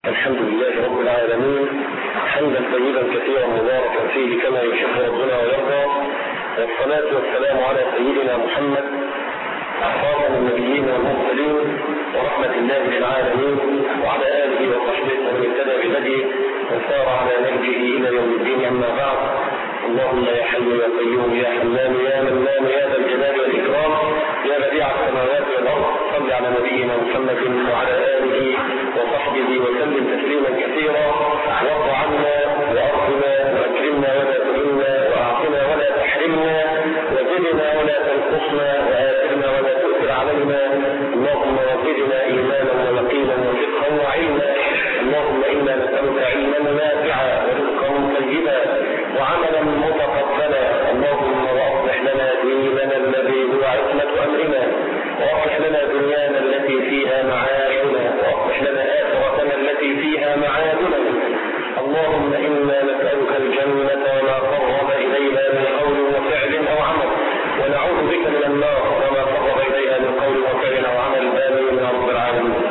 الحمد لله رب العالمين حمدا طيبا كثيرا مباركا فيه كما يحب ربنا ويرضى والصلاة والسلام على سيدنا محمد خاتم النبيين والمرسلين ورحمة الله للعالمين وعلى آله وصحبه ومن اهتدى بهديه وسار على نهجه إلى يوم الدين أما بعد اللهم يا حي يا قيوم يا حنان يا منان يا ذا الجلال والإكرام يا بديع السماوات والأرض صل على نبينا محمد وعلى آله وصحبه وسلم تسليما كثيرا وارض عنا وارضنا واكرمنا ولا تهنا واعطنا ولا تحرمنا وزدنا ولا تنقصنا واثرنا ولا تؤثر علينا اللهم وزدنا ايمانا ويقينا وفقها وعلما اللهم انا نسالك علما نافعا ورزقا طيبا وعملا متقبلا اللهم واصلح لنا ديننا الذي هو عصمه امرنا واصلح لنا دنيانا التي فيها معاشنا واصلح لنا اخرتنا التي فيها معادنا اللهم انا نسالك الجنه وما قرب اليها من قول وفعل او عمل ونعوذ بك من النار وما قرب اليها من قول وفعل او عمل امين يا رب العالمين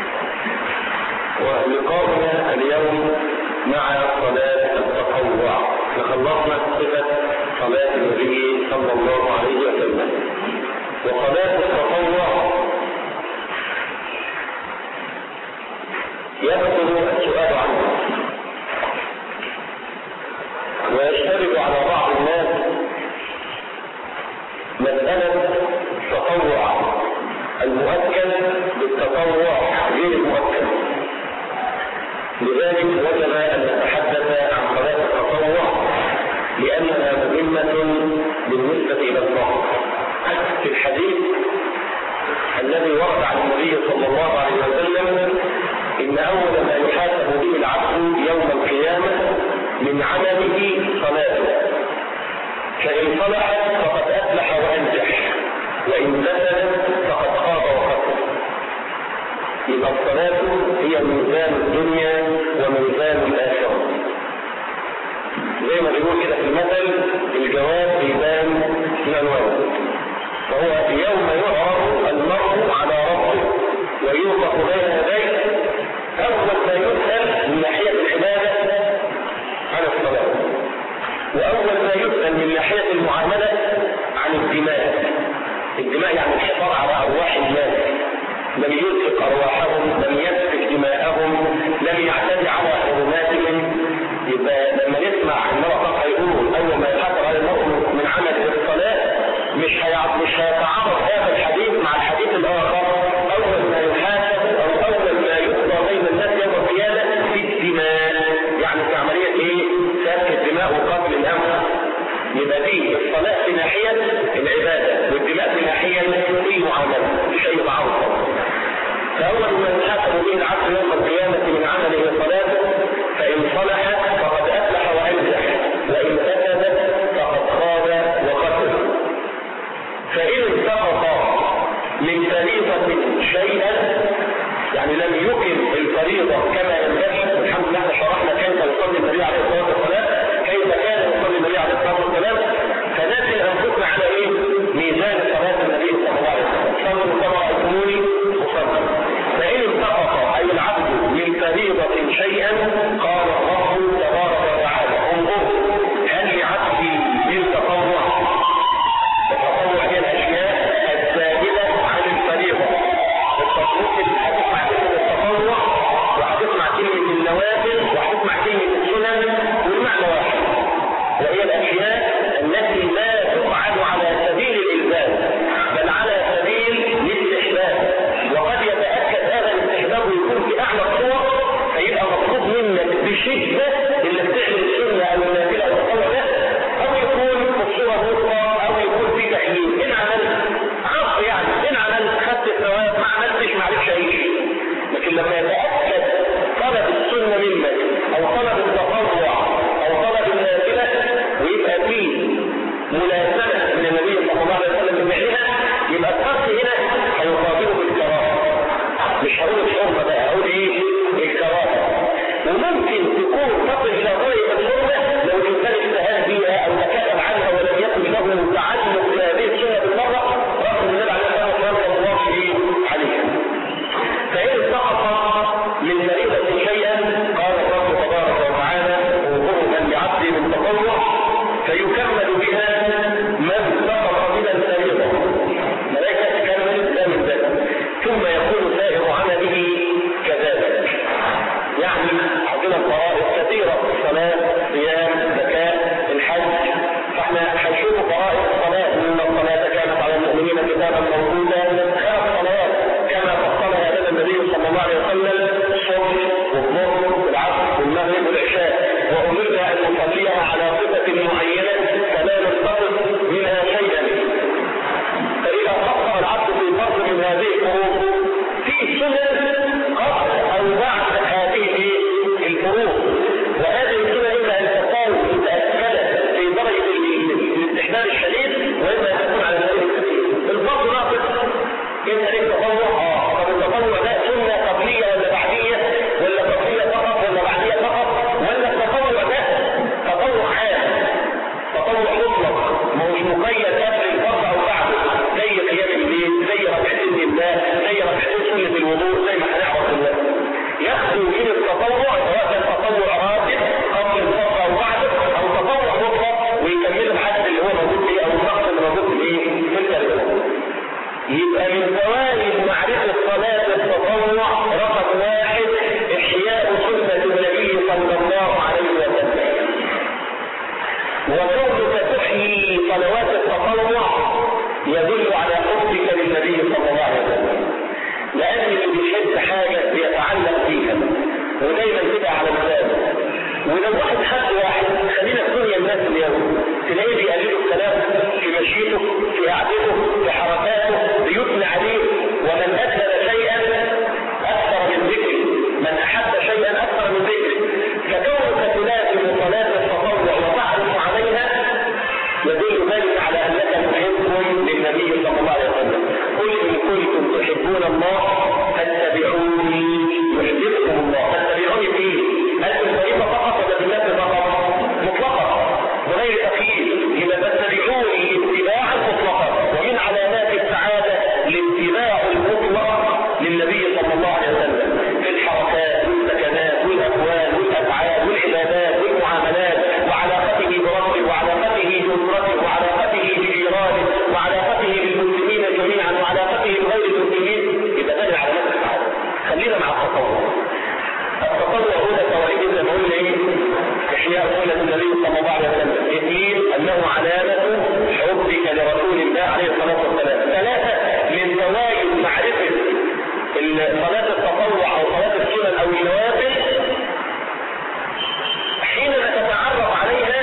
ولقاؤنا اليوم مع صلاه التطوع تخلصنا صفه صلاه النبي صلى الله عليه وسلم وصلاه التطوع يبطل السؤال عنه ويشترك على بعض الناس مسألة التطوع المؤكد بالتطوع غير المؤكد لذلك وجب أن نتحدث عن صلاة التطوع لأنها مهمة بالنسبة إلى الفرد في الحديث الذي ورد عن النبي صلى الله عليه وسلم إن أول ما يحاسب به العبد يوم القيامة من عمله صلاته فإن صلحت فقد أفلح وأنجح وإن فسدت فقد خاب وخسر يبقى الصلاة هي ميزان الدنيا وميزان الآخرة زي ما بيقول كده في المثل الجواب بيبان من الوزن فهو يوم يعرض المرء على ربه ويوقف بين يديه أول ما يسأل من ناحية العبادة عن الصلاة وأول ما يسأل من ناحية المعاملة عن الدماء الدماء يعني الحفاظ على أرواح الناس لم يسفك أرواحهم لم يسفك دماءهم لم يعتدي على حرماتهم يبقى لما نسمع المرأة يقول أول ما يحضر على المؤمن من عمل الصلاة مش مش هيتعارض هذا الحديث مع الحديث الآخر أول ما يحاسب أو أول ما يقضى بين الناس يوم القيامة في الدماء يعني في عملية إيه؟ سفك الدماء وقتل الأنفس يبقى دي الصلاة في ناحية العبادة والدماء في ناحية المعاملة مش أي تعارض فأول ما يحاسب به العبد يوم القيامة من عمله صلاته فإن صلح فقد أفلح وأنجح وإن فسدت فقد خاب وخسر فإن سقط من فريضة شيئا يعني لم يقم الفريضة كما ينبغي الحمد لله احنا شرحنا كيف يصلي النبي عليه الصلاة والسلام كيف كان يصلي النبي عليه الصلاة والسلام فنزل أنفسنا على إيه؟ ميزان صلاة النبي صلى الله عليه وسلم صلوا كما رأيتموني أصلي فإن سقط أي العبد من فريضة شيئا قال الله تبارك وتعالى انظر هل لعبدي من تطوع التطوع هي الاشياء الزائده عن الفريضه التصويت هتسمع كلمه التطوع وهتسمع كلمه النوافل وهتسمع كلمه السنن والمعنى واحد وهي الاشياء التي لا تفعل على سبيل الالزام بل على سبيل الاستحباب وقد يتاكد هذا الاستحباب ويكون في اعلى الصور فيبقى مطلوب منك بشده انك تعمل السنه او النافله او التطوع ده او يكون في الصوره الوسطى او يكون في تحليل ان عملت عرض يعني ان عملت خدت الثواب ما عملتش ما عليكش اي شيء لكن لما يتاكد طلب السنه منك او طلب التطوع او طلب النافله ويبقى فيه ملازمه من النبي صلى الله عليه وسلم بفعلها يبقى الفرق هنا هيقابله بالكرامه مش هقول الحرمه بقى هقول ايه الكرامه وممكن تكون تصل الى غايه الحرمه لو الانسان اجتهد بها او تكلم عنها ولم يكن له تعلق بهذه السنه بالمره رغم النبي عليه الصلاه والسلام الله عليه فان سقط من فريضه شيئا ولو واحد حد واحد خلينا في دنيا الناس اليوم تلاقيه بيقلده الكلام في مشيته في قعدته في حركاته بيثني عليه ومن أدبر شيئا أكثر من ذكره من أحب شيئا أكثر من ذكره فكونك تلازم صلاة التطوع وتعرف عليها يدل ذلك على أنك محب للنبي صلى الله عليه وسلم قل إن كنتم تحبون الله فاتبعوني يحببكم الله فاتبعوني فيه هل بالطريقة فقط ولا بالنفس فقط مطلقا بغير تقييد لما تتبعوني اتباعا مطلقا ومن علامات السعادة الاتباع المطلق للنبي صلى الله عليه وسلم في الحركات والسكنات والاقوال والافعال والعبادات والمعاملات وعلاقته بربه وعلاقته باسرته وعلاقته بجيرانه وعلاقته بالمسلمين جميعا وعلاقته بغير المسلمين يبقى ده من علامات السعاده خلينا مع التطوع التطوع هنا فوائد زي ما قلنا ايه احياء سنه النبي صلى الله عليه وسلم اثنين انه علامه حبك لرسول الله عليه الصلاه والسلام ثلاثه من فوائد معرفه صلاه التطوع او صلاه السنن او النوافل حينما تتعرف عليها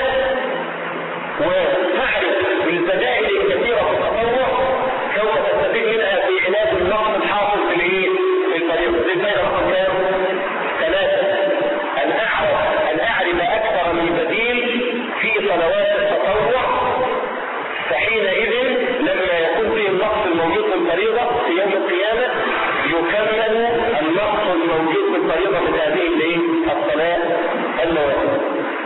وتعرف البدائل الكثيره في التطوع سوف تستفيد منها في علاج النقص الحاصل في الايه؟ في الطريق في الفائده رقم كام؟ ثلاثه ان اعرف ان اعرف اكثر من بديل في صلوات التطوع فحينئذ لما يكون فيه النقص الموجود في الفريضه في يوم القيامه يكمل النقص الموجود في الفريضه من هذه الايه؟ الصلاه النوافل.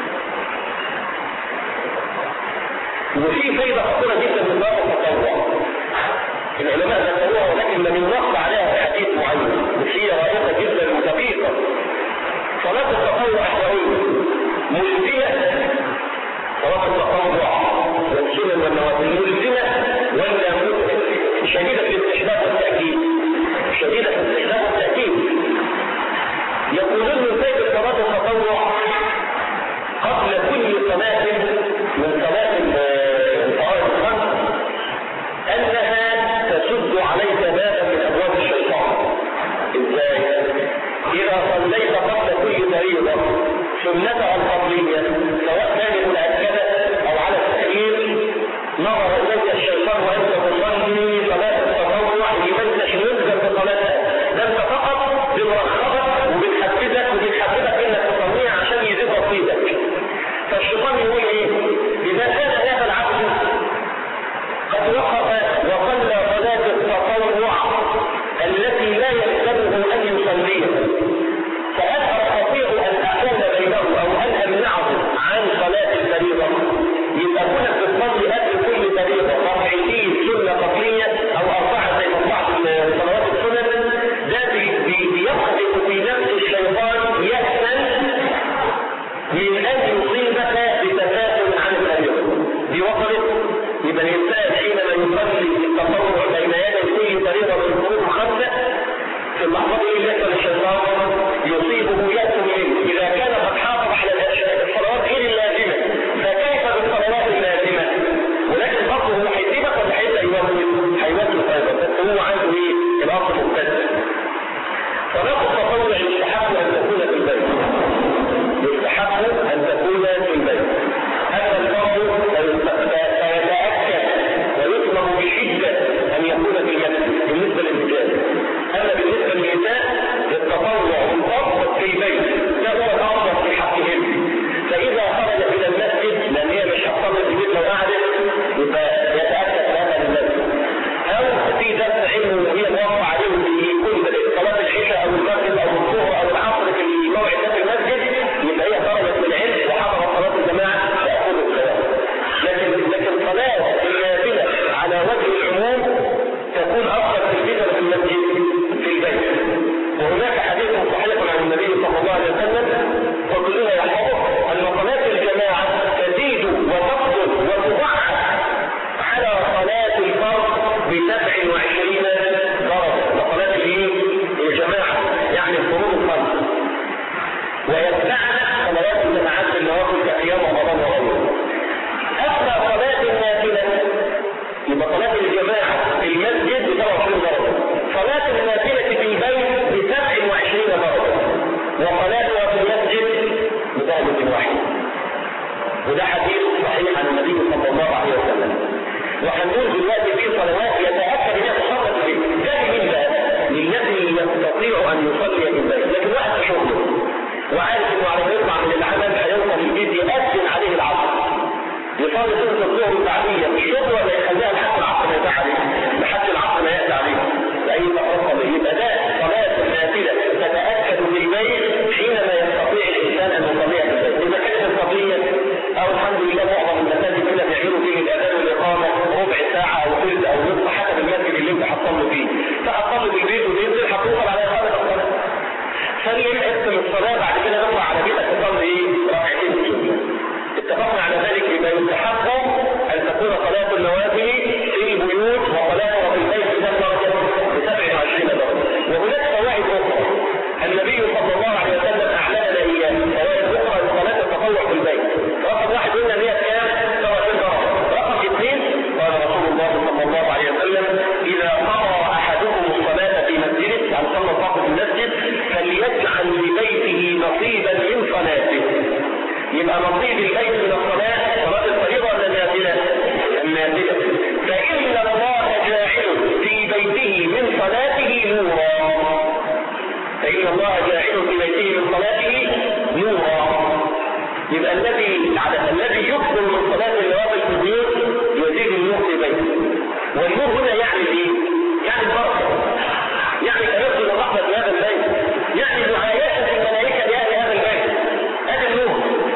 وفي فايده خطيره جدا من باب التطوع. العلماء ذكروها ولكن لم ينص عليها في حديث معين وهي رائقه جدا ودقيقه. صلاه التطوع احوالين ملزمه صلاه التطوع والسنن والنوافل ملزمه ولا شديده الاستحباب والتاكيد شديده الاستحباب والتاكيد يقولون من فائده صلاه التطوع قبل كل صلاه من صلاه الفرائض الخمس انها تسد عليك بابا من ابواب الشيطان ازاي اذا صليت قبل كل فريضه سنتها القبليه سواء كانت مؤكده او على التأخير نظر اليك الشيطان وانت تصلي صلاه التطوع لمن تشملك بصلاتها ده انت فقط بمرخصك وبتحفزك وبتحفزك انك تصليها عشان يزيد رصيدك فالشيطان يقول ايه اذا كان هذا العبد قد وقف وصلى صلاه التطوع التي لا يلزمه ان يصليها فهل استطيع ان احول بينه او ان امنعه عن صلاه الفريضه يبقى كونك بتصلي قبل كل فريضه ركعتين سنه قبليه او اربعه زي بعض صلوات السنن ده بيقذف في نفس الشيطان يأسا من ان يصيبك بتفاؤل عن الفريضه دي وصلت يبقى الانسان حينما يصلي التطوع بين يدي كل فريضه من الفروض الخمسه في اللحظه دي يحصل الشيطان يصيبه يأس منه اذا كان قد حافظ على الصلوات غير اللازمه فكيف بالصلوات اللازمه ولكن برضه هو هيسيبك ولا هيبدا يوصل هيوصل ايضا بس هو عنده ايه الاصل مبتدئ صلاه التطوع يستحق ان تكون في البيت يستحق ان تكون في البيت اما الفرض فيتاكد ويطلب بشده ان يكون في المسجد بالنسبه للرجال اما بالنسبه للنساء التطوع والفرض في البيت ده هو الافضل في حقهم فاذا خرج الى المسجد لان هي مش هتصلي في البيت لو قعدت يبقى يتاكد هذا للمسجد او في درس علم وهي موقع عليهم يكون صلاه العشاء او المغرب او الظهر او العصر في الموعد ده في المسجد يبقى هي خرجت من العلم وحضرت صلاه الجماعه تاخذ الصلاه لكن لكن صلاه النافله على وجه العموم تكون افضل في البيت ولا في المسجد في البيت وهناك حديث صحيح عن النبي صلى الله عليه وسلم وكلنا يحفظه ان صلاه الجماعه تزيد وتفضل وتضعف على صلاه الفرد ب 27 درجه وصلاه الايه؟ الجماعه يعني الفروض الخمس ويتبعنا صلوات الجماعات في النوافل كقيام رمضان وغيره اما صلاه النافله يبقى صلاه الجماعه في المسجد ب 27 درجه صلاه النافله في البيت ب 27 درجه وصلاتها في المسجد ب 30 واحدة واحدة وده حديث صحيح عن النبي صلى الله عليه وسلم وهنقول دلوقتي في صلوات يتأكد انها تصلى في البيت ده مين بقى؟ للذي يستطيع ان يصلي في البيت لكن واحد في شغله وعارف انه على ما يطلع من العمل هيوصل البيت يأذن عليه العصر يصلي سنة الظهر البعدية في الشغل ولا يخليها لحد العصر ما يتعب عليه لحد العصر ما يأتي عليه لأي تفصل يبقى ده صلاة نافلة تتأكد في البيت حينما يستطيع الإنسان أن يصليها في البيت إذا كانت القضية أو الحمد لله معظم المساجد كده بيعملوا فيه الأذان والإقامة ربع ساعة أو ثلث أو نصف حسب المسجد اللي أنت هتصلي فيه فهتصلي في البيت وبينزل هتوصل على إقامة الصلاة ثانيا اقسم الصلاة بعد كده نطلع على بيتك تصلي إيه؟ ركعتين سنة اتفقنا على ذلك يبقى يستحب ان تكون صلاة النوافل في البيوت وصلاتها في البيت بكم درجة ب 27 درجة وهناك فوائد اخرى النبي صلى الله عليه وسلم اعلن اياه فوائد اخرى لصلاة التطوع في البيت رقم واحد قلنا ان هي كام 27 درجة رقم اثنين قال رسول الله صلى الله عليه وسلم اذا قضى احدكم الصلاة في مسجده او صلى الفرض في المسجد فليجعل لبيته نصيبا من صلاته يبقى نصيب البيت من الصلاة صلاة الفريضة ولا النافلة؟ النافلة فإن الله جاعل في بيته من صلاته نورا فإن الله جاعل في بيته من صلاته نورا يبقى الذي على الذي يكثر من صلاة النوافل في البيوت يزيد النور في بيته والنور هنا يعني ايه؟ يعني البركة يعني تنزل الرحمة في هذا البيت يعني معايشة الملائكة لأهل هذا البيت هذا النور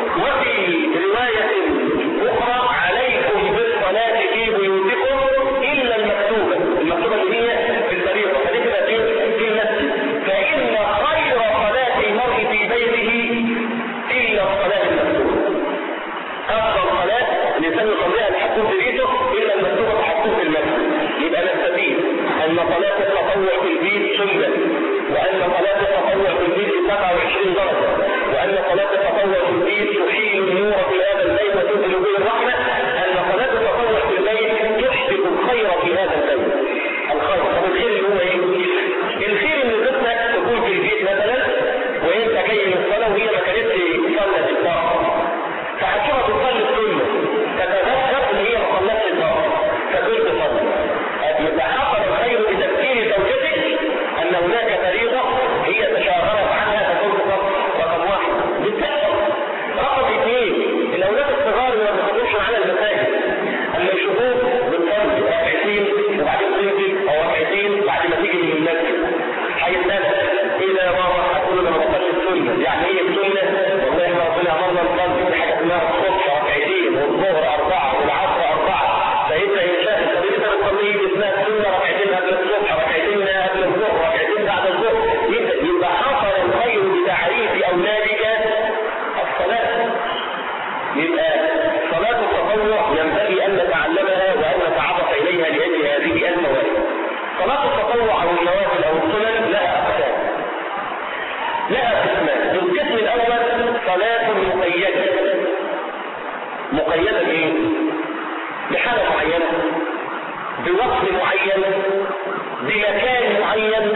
وفي رواية أخرى عليكم بالصلاة في بيوتكم إلا المكتوبة المكتوبة اللي هي في الفريضة فذكرة في المسجد فإن خير صلاة المرء في بيته إلا الصلاة المكتوبة أفضل صلاة الإنسان يصليها لحكم في بيته إلا المكتوبة تحكم في المسجد يبقى نستفيد أن صلاة التطوع في البيت سنة وأن صلاة التطوع في البيت 27 درجة وأن صلاة التطوع في البيت تحيل النور في هذا البيت وتنزل به الرحمة أن صلاة التطوع في البيت تحدث الخير في هذا البيت الخير طب الخير اللي هو ايه؟ الخير ان زوجتك تكون في البيت مثلا وانت جاي من الصلاة وهي ما كانتش صلت الظهر فهتشوفها بتصلي السنة تتذكر ان هي ما صلتش الظهر فتقول تصلي يبقى حصل الخير بتفكير زوجتك ان هناك فريضة هي تشاغلت عنها فتقول تصلي رقم واحد بالتأكد رقم اثنين الاولاد الصغار اللي ما بيخرجوش معانا المساجد اما يشوفوك بتصلي ركعتين وبعدين تنزل او ركعتين بعد ما تيجي من المسجد هيسألك ايه ده يا بابا هتقول له انا بصلي السنة يعني ايه السنة والله ما ربنا امرنا نصلي في حاجة اسمها الصبح ركعتين والظهر اربعة والعصر اربعة فانت يا شيخ طب انت بتصلي ايه اسمها السنة ركعتين قبل الصبح ركعتين قبل الظهر ركعتين بعد الظهر يبقى يبقى حصل الخير بتعريف اولادك الصلاة يبقى صلاة التطوع ينبغي أن نتعلمها وأن نتعرف إليها لأجل هذه الفوائد. صلاة التطوع أو النوافل أو السنن لها أقسام. لها قسمان، القسم الأول صلاة مقيدة. مقيدة بإيه؟ بحالة معينة بوقت معين بمكان معين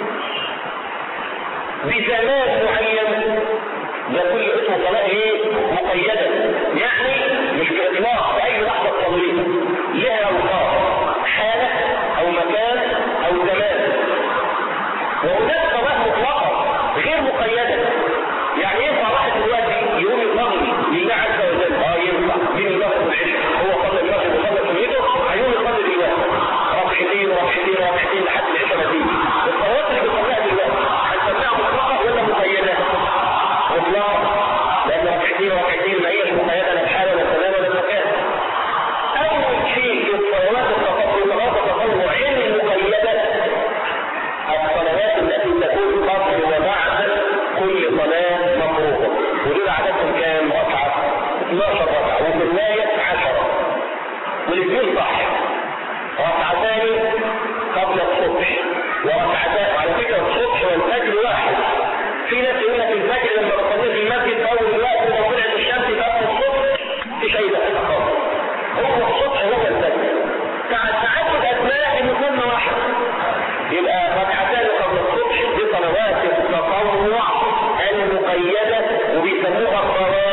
بزمان معين ده كل اسمه صلاة ايه مقيدة يعني مش باطلاق في اي لحظة تصليها لها اوقات حالة او مكان او زمان وهناك صلاة مطلقة غير مقيدة يعني ينفع واحد دلوقتي يقوم يصلي لله عز وجل اه ينفع مين يصلي العشاء هو صلى المغرب وصلى سنته هيقوم يصلي دلوقتي ركعتين ركعتين ركعتين لحد العشاء ما تيجي الصلوات اللي بتصليها دلوقتي هنسميها مطلقة ولا مقيدة؟ مطلقة لأن ركعتين ركعتين ما هي المقيدة لا الحالة ولا الزمان ولا المكان أول شيء في الصلوات التطوع صلاة التطوع المقيدة الصلوات التي تكون قبل وبعد كل صلاة مفروضة ودول عددهم كام ركعة 12 ركعة وفي الرواية 10 والاثنين صح ركعتان قبل الصبح وركعتان على فكرة الصبح والفجر واحد في ناس يقول لك الفجر لما بتصلي في المسجد في اول الوقت لما طلعت الشمس في اول الصبح مفيش اي دقيقة خالص هو الصبح هو الفجر تعدد اسماء المسمى واحد يبقى ركعتان قبل الصبح دي صلوات التطوع المقيدة وبيسموها الصلاة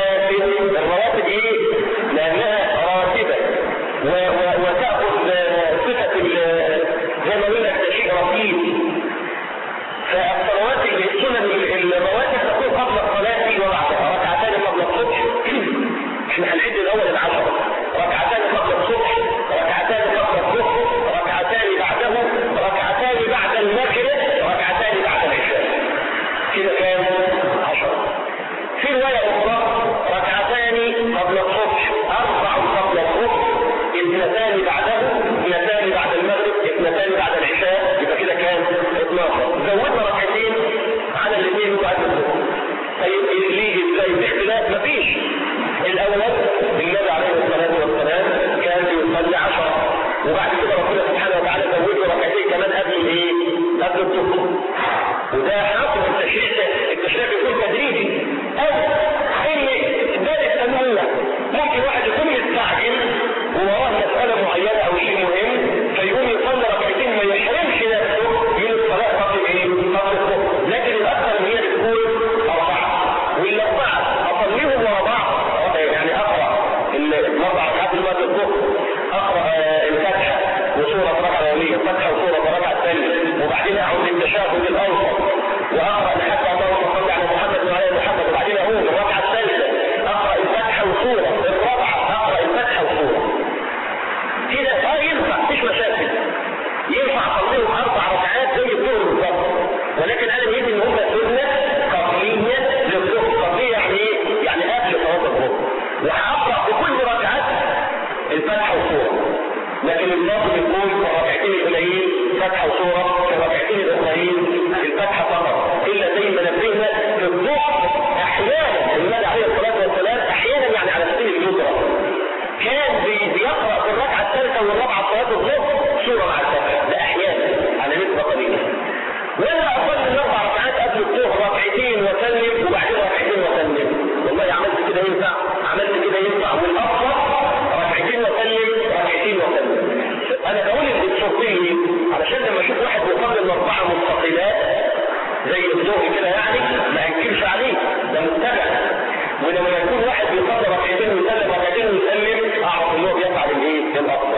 كده كام؟ عشرة في رواية أخرى ركعتان قبل الصبح أربع قبل الصبح اثنتان بعده اثنتان بعد المغرب اثنتان بعد العشاء يبقى كده كام؟ 12 زودنا ركعتين على الاثنين بعد الظهر طيب ليه ازاي الاختلاف مفيش الاول النبي عليه الصلاه والسلام كان بيصلي 10 وبعد كده ربنا سبحانه وتعالى زود له ركعتين كمان قبل الايه؟ قبل الظهر وده حاصل التشريع التشريع بيكون تدريجي او ان ده التنوع ممكن واحد يكون مستعجل ووراه مساله معينه او شيء مهم فيقوم يصلي ركعتين ما يحرمش نفسه من الصلاه قبل ايه؟ قبل الظهر لكن الاكثر ان هي بتكون اربعه والاربعه اصليهم ورا بعض يعني اقرا الاربع ركعات اللي بعد الظهر اقرا الفاتحه وسوره ركعه اوليه الفاتحه وسوره الركعه الثانيه وبعدين اعود للتشهد الاوسط واقرا لحتى اللهم صل على محمد وعلى ال محمد وبعدين اقوم الركعه الثالثه اقرا الفاتحه وسوره الرابعه اقرا الفاتحه وسوره كده اه ينفع مفيش مشاكل ينفع اصليهم اربع ركعات زي الظهر بالظبط ولكن انا يجي ان هم سنه قبليه للظهر قبليه يعني ايه؟ يعني قبل صلاه الظهر وهقرا في كل ركعات الفاتحه وسوره لكن النص يكون في الركعتين الاولين فاتحه وسوره في الركعتين الاخرين الفاتحه فقط الا زي ما نبهنا في الظهر احيانا النبي عليه الصلاه والسلام احيانا يعني على سبيل اليسرى كان بيقرا في الركعه الثالثه والرابعه صلاه الظهر سوره مع الفاتحه ده احيانا على نسبه قليله ولا اصلي الاربع ركعات قبل الظهر ركعتين وسلم وبعدين ركعتين وسلم والله عملت كده ينفع عملت كده ينفع والافضل ركعتين وسلم ركعتين وسلم انا بقول الصوتيه علشان لما اشوف واحد بيصلي الاربعه مستقلات زي الظهر كده يعني ما انكرش عليه ده متبع ولما يكون واحد بيصلي ركعتين ويسلم ركعتين ويسلم اعرف ان هو بيفعل الايه الافضل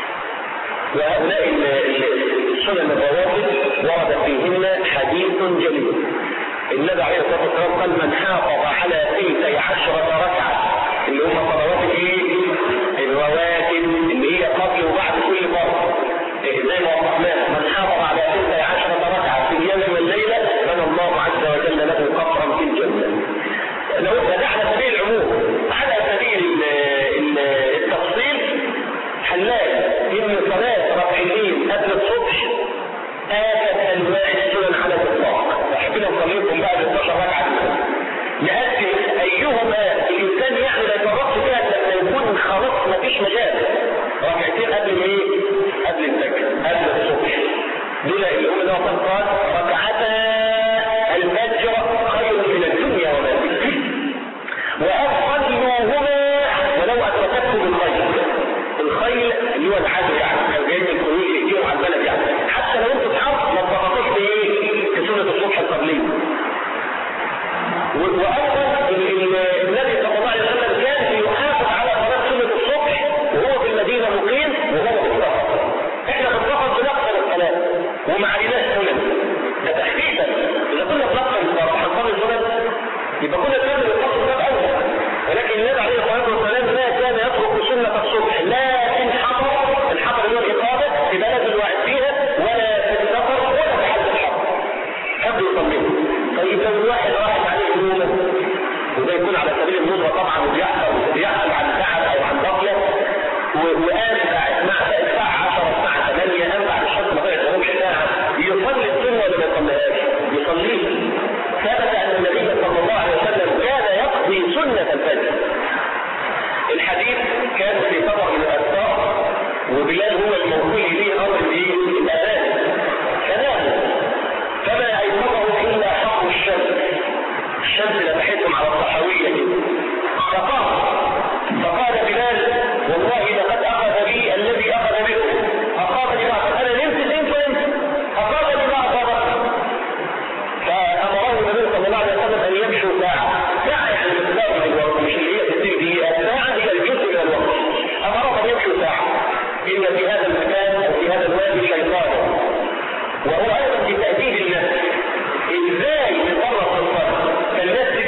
وهؤلاء السنن الرواتب ورد فيهن حديث جليل النبي عليه الصلاه والسلام قال من حافظ على ثلثي عشرة ركعة اللي هم صلوات الايه؟ الرواتب اللي هي قبل وبعد كل فرض زي ما وضحناها من حافظ على ثلثي عشرة ركعة في اليوم والليلة بنى الله عز وجل له قصرا في الجنة. لو ده على سبيل العموم على سبيل التفصيل هنلاقي ان صلاة ركعتين قبل الصبح آفة انواع السنن على الاطلاق. احبنا نصليكم بعد 12 ركعة نقسم ايهما الانسان يعني لا يتركش فيها لما يكون خلاص ما فيش مجال ركعتين قبل ايه؟ قبل الفجر قبل الصبح دول اللي هم ده قال ركعتا الفجر خير من الدنيا وما فيها وافضلوهما ولو اتركته بالخير الخيل اللي هو العدل يعني لو جاي من الخروج يجيبوا على البلد يعني حتى لو انتوا اصحاب ما اتفقوش بايه؟ في سنه الصبح القبليه وايضا النبي صلى الله عليه وسلم كان يحافظ على صلاه سنه الصبح وهو في المدينه مقيم وهو في السفر. احنا في السفر بنقصر الصلاه وما عليناش سنن ده تحديدا اذا كنا بنقصر الصلاه هنصلي سنن يبقى كنا بنعمل الفصل ده الاول ولكن النبي عليه الصلاه والسلام ما كان يترك سنه الصبح لا في الحضر الحضر اللي هو الاقامه في بلد الواحد فيها ولا في السفر ولا في حد الحضر حد يصلي طيب لو الواحد راحت عليه نومه وده يكون على سبيل النظره طبعا وبيحصل بيحصل عن تعب او عن غفله وقام بعد مع الساعه 10 الساعه 8 قام بعد الشمس ما طلعت ربع ساعه يصلي السنه ولا ما يصليهاش؟ يصليها ثبت ان النبي صلى الله عليه وسلم كان يقضي سنه الفجر الحديث كان في سفر من الاسفار وبلال هو الموكول اليه امر بايه؟ الاذان فنام فما ايقظه الا حق الشمس الشمس لمحتهم على الصحويه كده فقام فقال بلال والله لقد اخذ بي الذي اخذ بكم اصابني بعض انا نمت نمت نمت اصابني بعض فامره النبي صلى الله عليه وسلم ان يمشوا ساعه ساعه يعني مقدار من الوقت مش اللي هي 60 دقيقه ساعه هي الجزء من الوقت امرهم ان يمشوا ساعه ان في هذا المكان او في هذا الوادي شيطانا وهو ايضا في تاديب النفس ازاي نفرط الفرق فالناس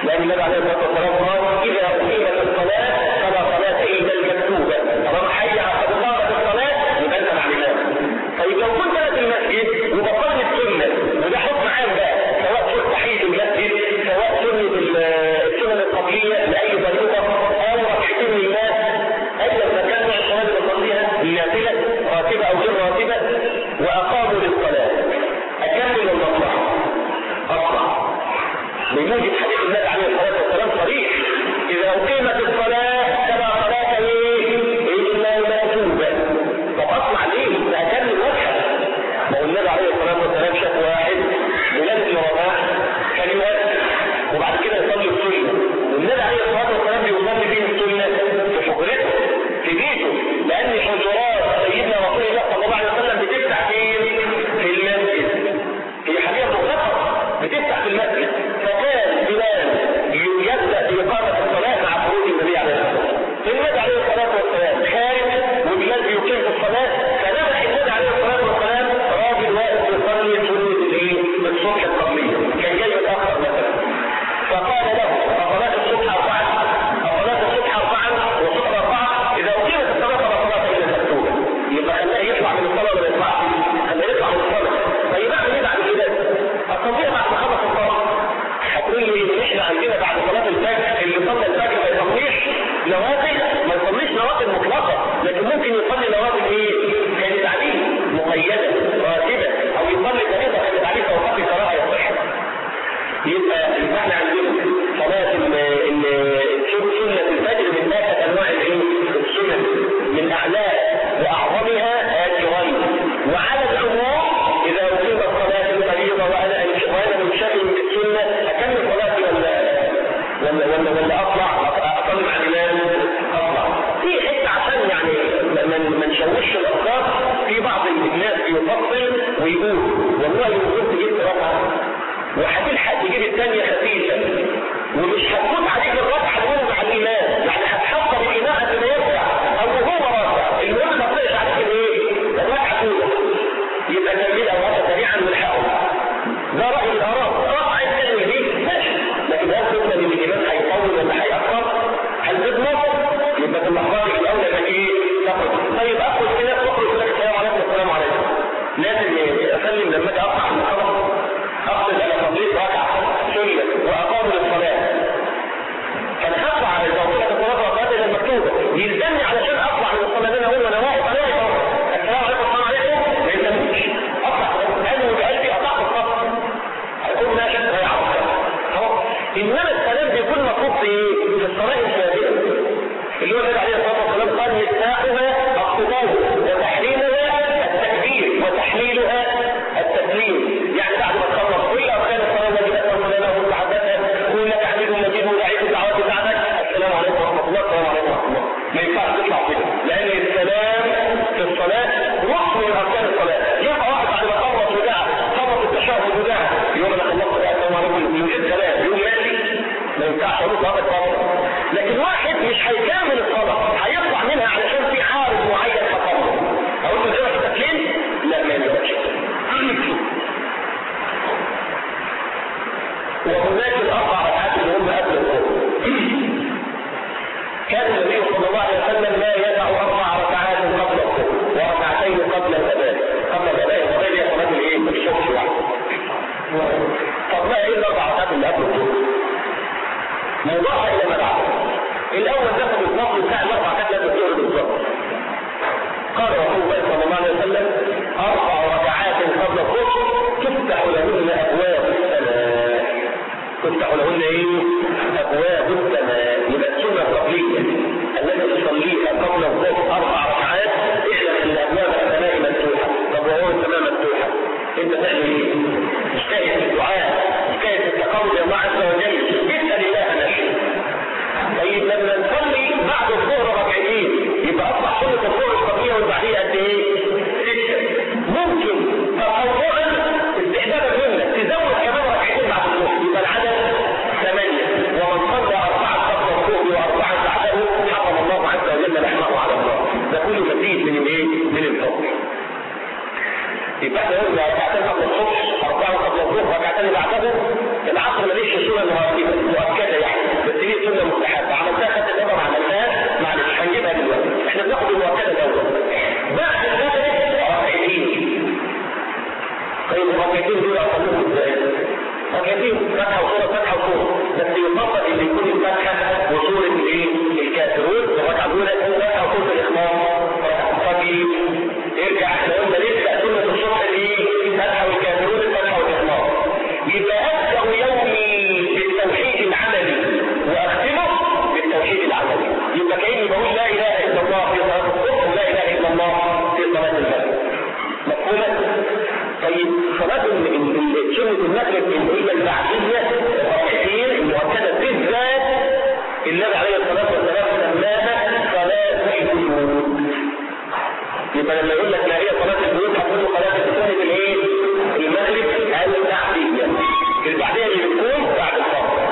لان النبي عليه الصلاه والسلام قال اذا اقيمت الصلاه فلا صلاه الا المكتوبه طالما حي على قد قامت الصلاه يبقى انت مع الامام طيب لو كنت انا في المسجد وبصلي السنه وده حكم عام بقى سواء سنه تحيه المسجد سواء سنه السنن القبليه لاي طريقه او ركعتين لله ايا ما كان نوع الصلاه اللي بصليها النافله راتبه او غير راتبه واقاموا للصلاه اكمل المصلحه اطلع بموجب حديث النبي عليه الصلاه والسلام صريح اذا اقيمت الصلاه فلا صلاه ايه الا مكتوبه طب اطلع ليه؟ ده اكمل وجهك ما هو النبي عليه الصلاه والسلام شاف واحد بلاد رماح كان يؤذن وبعد كده يصلي السنه والنبي عليه الصلاه والسلام بيصلي بيه السنه في حجرته في بيته لان حجرات سيدنا رسول الله صلى الله عليه وسلم بتفتح فين؟ في المسجد هي حديث مختصر بتفتح في المسجد فكان بلال يبدا باقامه الصلاه مع خروج النبي عليه الصلاه والسلام النبي عليه الصلاه والسلام خارج وبلال بيقيم في الصلاه فنبح النبي عليه الصلاه والسلام راجل واقف يصلي سنه الايه؟ الصبح القبليه كان جاي متاخر مثلا فقال له أصلاة الصبح أربعة أصلاة الصبح أربعة وصبح أربعة إذا أقيمت الصلاة فلا صلاة إلا المكتوبة يبقى خلاه يطلع من الصلاة ولا يطلع خلاه يطلع من الصلاة طيب أعمل إيه بعد كده؟ أستطيع بعد ما خلص الصلاة هتقول لي إن إحنا عندنا بعد صلاة الفجر اللي صلى الفجر ما يصليش نوافل ما يصليش نوافل مطلقة لكن ممكن يصلي نوافل إيه؟ كانت عليه مقيدة راتبة أو يصلي فريضة كانت عليه توقف كراهة يصح يبقى احنا عندنا صلاة سنة الفجر من ثلاثة انواع الايه؟ السنن من اعلاها واعظمها اجرا وعلى العموم اذا اقيمت صلاة الفريضة وانا وانا منشغل بالسنة اكمل صلاتي ولا ولا ولا ولا اطلع اصلي مع الامام اطلع في حته عشان يعني ما ما نشوش الافكار في بعض الناس بيفصل ويقول والله لو كنت جبت رقعه وهتلحق تجيب الثانية خفيفة ومش هتفوت عليك الركعة الأولى مع الإمام يعني هتحضر الإمام قبل ما يرجع أو هو راجع المهم ما تطلعش عليك الإيه؟ الركعة الأولى يبقى كملها وقت سريعا والحقه ده رأي الآراء رفع الثانية دي ماشي لكن هل تقول إن الإمام هيطول ولا هيأخر؟ هل تضمن؟ يبقى في اللحظات الأولى إنك إيه؟ تخرج طيب أخرج كده تخرج لك السلام عليكم السلام عليكم لازم أسلم لما أجي أقطع من الصلاة أقصد على تطبيق ركعة سنة وأقام للصلاة فأنا هطلع على الزوجية الصلاة ركعات إلى المكتوبة يلزمني علشان أطلع من الصلاة أنا أقول وأنا واقف أنا واقف السلام عليكم السلام عليكم ما يلزمنيش أطلع أنا وبقلبي قطعت الصف هيكون ماشي ضيع خلاص إنما السلام بيكون مطلوب في في الصلاة الشاملة اللي هو النبي عليه الصلاة والسلام قال مفتاحها الصفوف وتحريمها التكبير وتحليلها التسليم يعني بعد ما تخلص كل اركان الصلاه التي اكمل لنا وتحدثها قول لك حميد مجيد ودعيت الدعوات بتاعتك السلام عليكم ورحمه الله السلام عليكم ورحمه الله ما ينفعش تطلع كده لان السلام في الصلاه ركن من اركان الصلاه يبقى واحد بعد ما خلص ودعا خلص التشهد ودعا يوم انا خلصت بقى السلام عليكم من غير سلام يوم ماشي ما ينفعش اقول صلاه الفجر لكن واحد مش هيكمل الصلاه هيطلع منها علشان في عارض معين حصل اقول له زي التكليم لا ما ينفعش وهناك الاربع ركعات اللي هم قبل الظهر كان النبي صلى الله عليه وسلم لا يدع اربع ركعات قبل الظهر وركعتين قبل الاذان قبل الاذان الاذان هي صلاه الايه؟ الصبح واحده طب ما ايه الاربع ركعات اللي قبل الظهر؟ موضوعها الى ما بعد الاول ناخد الفصل بتاع الاربع ركعات قبل الظهر بالظبط قال رسول الله صلى الله عليه وسلم اربع ركعات قبل الظهر تفتح لهن ابواب السماء تفتح لهن ايه؟ ابواب السماء يبقى السنه القبليه التي تصليها قبل الظهر اربع ركعات اعلم ان ابواب السماء مفتوحه طب وهو السماء مفتوحه انت تعمل ايه؟ اجتهد في الدعاء اجتهد في التقرب الى الله عز وجل اسال الله نفسه طيب لما نصلي بعد الظهر ركعتين يبقى اصبح سنه الظهر القبليه والبعديه قد ايه؟ سته ممكن تطوعا استحبابا منك تزود كمان ركعتين بعد الظهر يبقى العدد ثمانيه ومن صلى اربعه قبل الظهر واربعه بعده حرم الله عز وجل لحمه على الله ده كله مزيد من الايه؟ من الفضل يبقى احنا قلنا ركعتين قبل الصبح اربعه ركعه قبل الظهر ركعتين بعده العصر ماليش سنه مراتبه مؤكده يعني بس دي سنه مستحبه عملتها خدت الامر ما عملتهاش معلش هنجيبها دلوقتي احنا بناخد المؤكده الاول بعد المغرب ركعتين طيب الركعتين دول اصليهم ازاي؟ ركعتين فتحه وصوره فتحه وصوره بس يفضل ان يكون الفتحه وصوره الايه؟ الكافرون الركعه الاولى تكون فتحه وصوره الاخلاص طيب ارجع احنا قلنا لسه سنه الصبح الايه؟ الفتحه والكافرون الفتحه والاخلاص يبقى ابدا يومي بالتوحيد العملي واختمه بالتوحيد العملي يبقى كاني بقول لا اله الا الله في صلاه الصبح ولا اله الا الله في صلاه المغرب مفهومه؟ طيب صلاة سنة المغرب اللي هي البعدية الركعتين المؤكدة بالذات النبي عليه الصلاة والسلام سماها صلاة البيوت يبقى لما يقول لك ما هي صلاة البيوت هتقول له صلاة سنة الايه؟ المغرب البعدية البعدية اللي بتكون بعد الفرض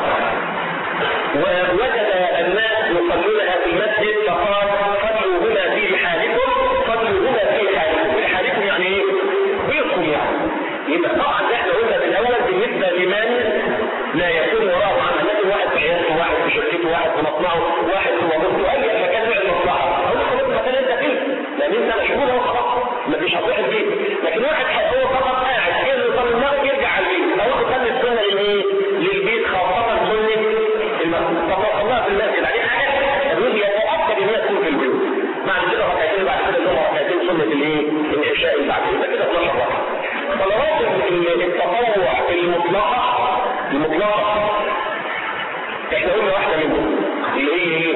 ووجد الناس يصلونها في المسجد فقال صلوا هنا في رحالكم صلوا هنا في حالكم في حالكم يعني ايه؟ بيتكم يعني يبقى طبعا ده احنا قلنا في الاول بالنسبه لمن لا يكون وراه عمل لكن واحد في عيادته واحد في شركته واحد في مصنعه واحد في وظيفته اي مكان له المصلحه اقول له خلاص المكان اللي انت فيه لان انت مشغول اهو خلاص مفيش هتروح البيت لكن واحد هو فقط قاعد كده يصلي المغرب يرجع على البيت او يصلي السنه للايه؟ للبيت خاصه سنه المسجد طب الله في المسجد عليه حاجه يقول يتاكد ان هي تكون في البيت بعد كده ركعتين بعد كده اللي هم ركعتين سنه الايه؟ العشاء اللي بعد كده كده 12 ركعه صلوات التطوع المطلقه المطلقه احنا قلنا واحده منهم اللي هي ايه؟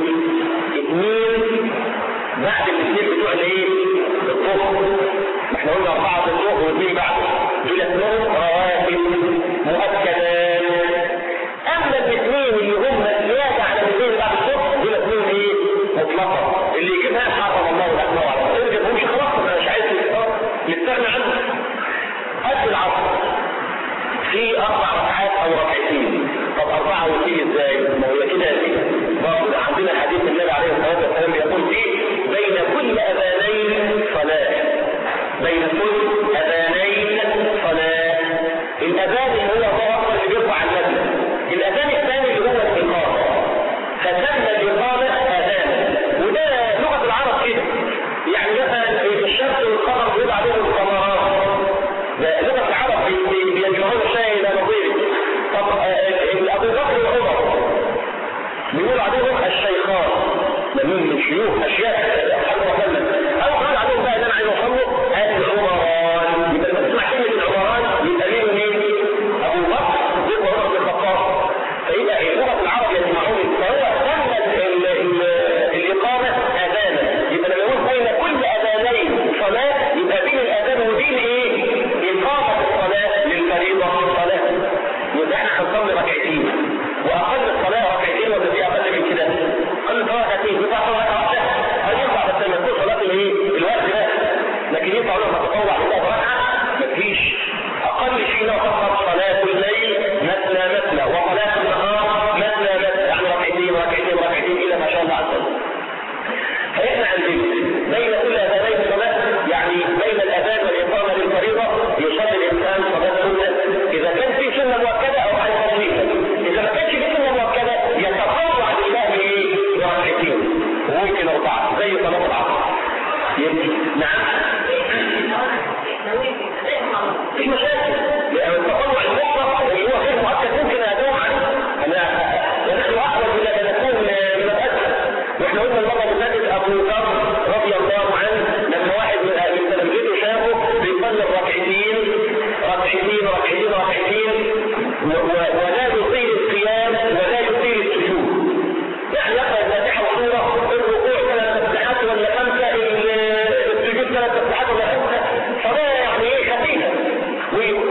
اثنين بعد الاثنين بتوع الايه؟ الظهر احنا قلنا اربعه الظهر واثنين بعده دول اسمهم رواتب مؤكدات اما الاثنين اللي هم زياده على الاثنين بعد الظهر دول اسمهم ايه؟ مطلقه اللي يجيبها حرم الله لحمه وعلى ما يجيبهمش خلاص انا مش عايز نستغنى عنه قد العصر في اربع ركعات او ركعتين طب اربعه وتيجي ازاي؟ ما هو كده كده برضه عندنا حديث النبي عليه الصلاه والسلام يقول فيه بين كل اذانين صلاه بين كل اذانين صلاه الاذان اللي هو الله اللي بيرفع النبي الاذان الثاني اللي هو الاقامه فسمى الاقامه اذان وده لغه العرب كده يعني مثلا الشمس والقمر بيقول عليهم القمرات لغه العرب بيجمعون شيء الى نظيره طب ابو بكر وعمر بيقول عليهم الشيخان من من شيوخ اشياء حتى وسلم او قال عليهم بقى اللي انا عايز اوصله العمران يبقى لما تسمع كلمه العمران يبقى مين مين؟ ابو بكر ذكر عمر بن الخطاب فيبقى لغه العرب يسمعون فهو سمى الاقامه اذانا يبقى لما يقول بين كل اذانين صلاه يبقى بين الاذان وبين ايه؟ اقامه الصلاه للفريضه الصلاه يبقى احنا هنصلي ركعتين واقل الصلاه ركعتين ولا في اقل من كده؟ اقل صلاه ركعتين ينفع صلاه ركعه واحده؟ هل ينفع بس لما تكون صلاه الايه؟ الوقت ده لكن ينفع لما تتطوع لله بركعه؟ مفيش اقل شيء لو فقط صلاه الليل مثنى مثنى وصلاه النهار مثنى مثنى يعني ركعتين ركعتين ركعتين الى ما شاء الله عز وجل فاحنا عندنا بين كل اذانين صلاه يعني بين الاذان والاقامه للفريضه يصلي الانسان صلاه سنه اذا كان في سنه مؤكده او عن تفصيل اذا ما كانش في سنه مؤكده يتطوع لله بايه؟ بركعتين وممكن اربعه زي صلاه العصر يمكن نعم في مشاكل لان التطوع المطلق اللي هو غير مؤكد ممكن ادوم عنه انا ونحن اقرب الى ان نكون من الاسد واحنا قلنا المره اللي فاتت ابو ذر رضي الله عنه لما واحد من من تلامذته شافه بيصلي ركعتين ركعتين ركعتين ركعتين ولا يطيل القيام ولا يطيل السجود يعني يقرا الفاتحه وسوره الركوع ثلاث تسبيحات ولا خمسه السجود ثلاث تسبيحات ولا خمسه فده يعني ايه خفيفه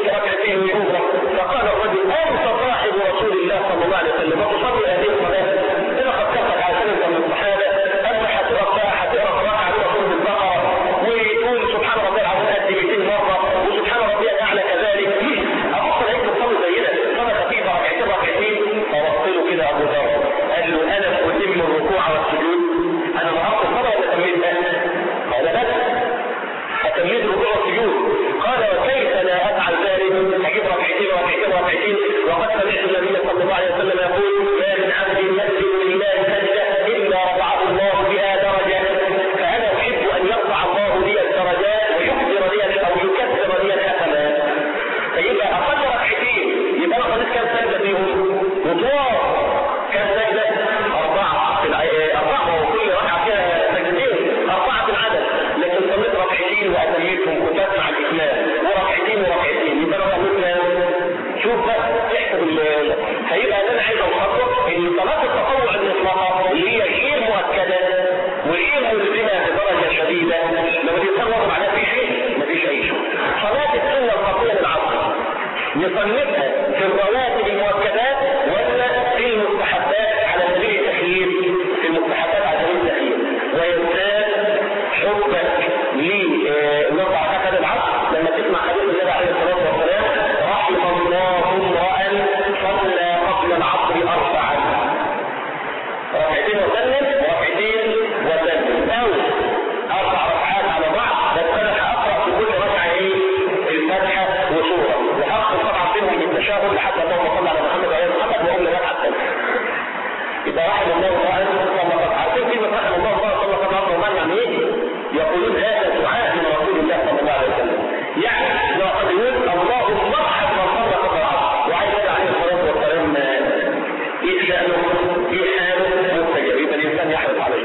نصنفها في الرواتب المؤكدات ولا في المستحبات على سبيل التخيير في المستحبات على سبيل التخيير ويزداد حبك للوضع عقد العصر لما تسمع حديث النبي عليه الصلاه والسلام رحم الله امرا صلى قبل العصر اربعا ركعتين وسلم ركعتين وسلم او اربع ركعات على بعض بس انا هقرا في كل ركعه ايه الفاتحه وسوره وهقرا طبعا فيهم بالتشهد لحتى اللهم صل على محمد وعلى محمد واقول الركعه الثانيه يبقى رحم الله تعالى صلى الله عارفين كلمه رحم الله تعالى صلى الله عليه وسلم يعني ايه؟ يقولون هذا دعاء من رسول الله صلى الله عليه وسلم يعني لو قد يقول اللهم ارحم من صلى قبل العصر وعايز عليه الصلاه والسلام ايه شانه؟ ايه حاله؟ مستجاب يبقى الانسان يحرص عليه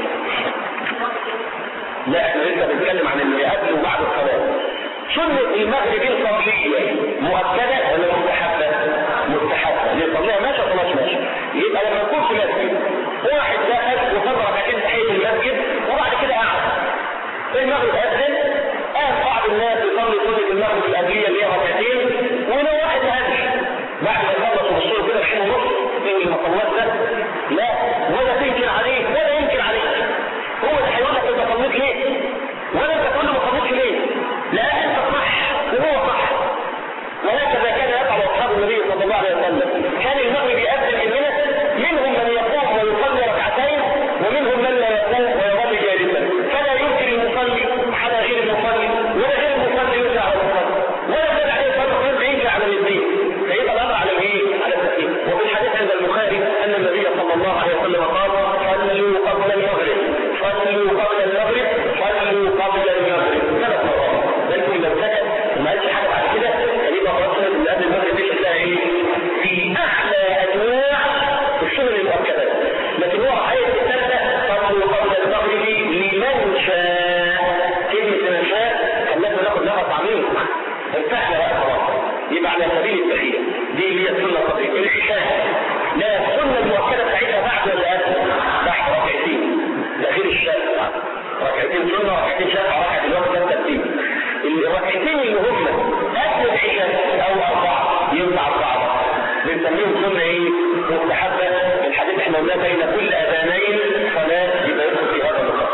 لا احنا لسه بنتكلم عن اللي قبل وبعد الصلاه سنة المغرب القبلية مؤكدة ولا مستحبة؟ مستحبة، اللي يصليها ماشي خلاص ماشي. يبقى لما يكون في مسجد واحد دخل وصلى ركعتين تحية المسجد وبعد كده قعد. المغرب أذن قام بعض الناس يصلي سنة المغرب القبلية اللي هي ركعتين ولو واحد هدش بعد ما يخلص الوصول كده الحين ونص من المصلات ده لا ولا تنكر عليه ولا ينكر عليك. هو اللي هيقول لك انت صليت ليه؟ ولا انت تقول له ما صليتش ليه؟ لا انت صح وهو صح وهكذا كان يفعل اصحاب النبي صلى الله عليه وسلم كان المغرب يأذن مننا منهم من يقوم ويصلي ركعتين ومنهم من لا يقوم ويظل جالسا فلا ينكر المصلي على غير المصلي ولا غير المصلي يرجع على المصلي ولا النبي عليه الصلاه والسلام ينكر على الاثنين فيبقى الامر على الايه؟ على التسليم وفي الحديث عند البخاري ان النبي صلى الله عليه وسلم قال صلوا قبل المغرب صلوا قبل المغرب صلوا قبل المغرب ثلاث مرات لكن لو سكت وما قالش حاجه بعد كده كان يبقى خلاص اللي قبل المغرب دي شكلها ايه؟ في احلى انواع السنن المؤكدات لكن هو عايز الثالثه صلوا قبل المغرب لمن شاء كلمه من شاء خلتنا ناخد نفس عميق ارتحنا بقى خلاص يبقى على سبيل التخيل دي اللي هي السنه القديمه العشاء لا السنه المؤكده بتاعتها بعد ولا قبل؟ بعد ركعتين ده غير الشافع ركعتين سنه ركعتين شافع ركعه الوقت ده الترتيب الركعتين اللي هم قبل العشاء او اربعه ينفع اربعه بنسميهم سنه ايه؟ مستحبه الحديث احنا قلنا بين كل اذانين صلاه يبقى يدخل في هذا النقاط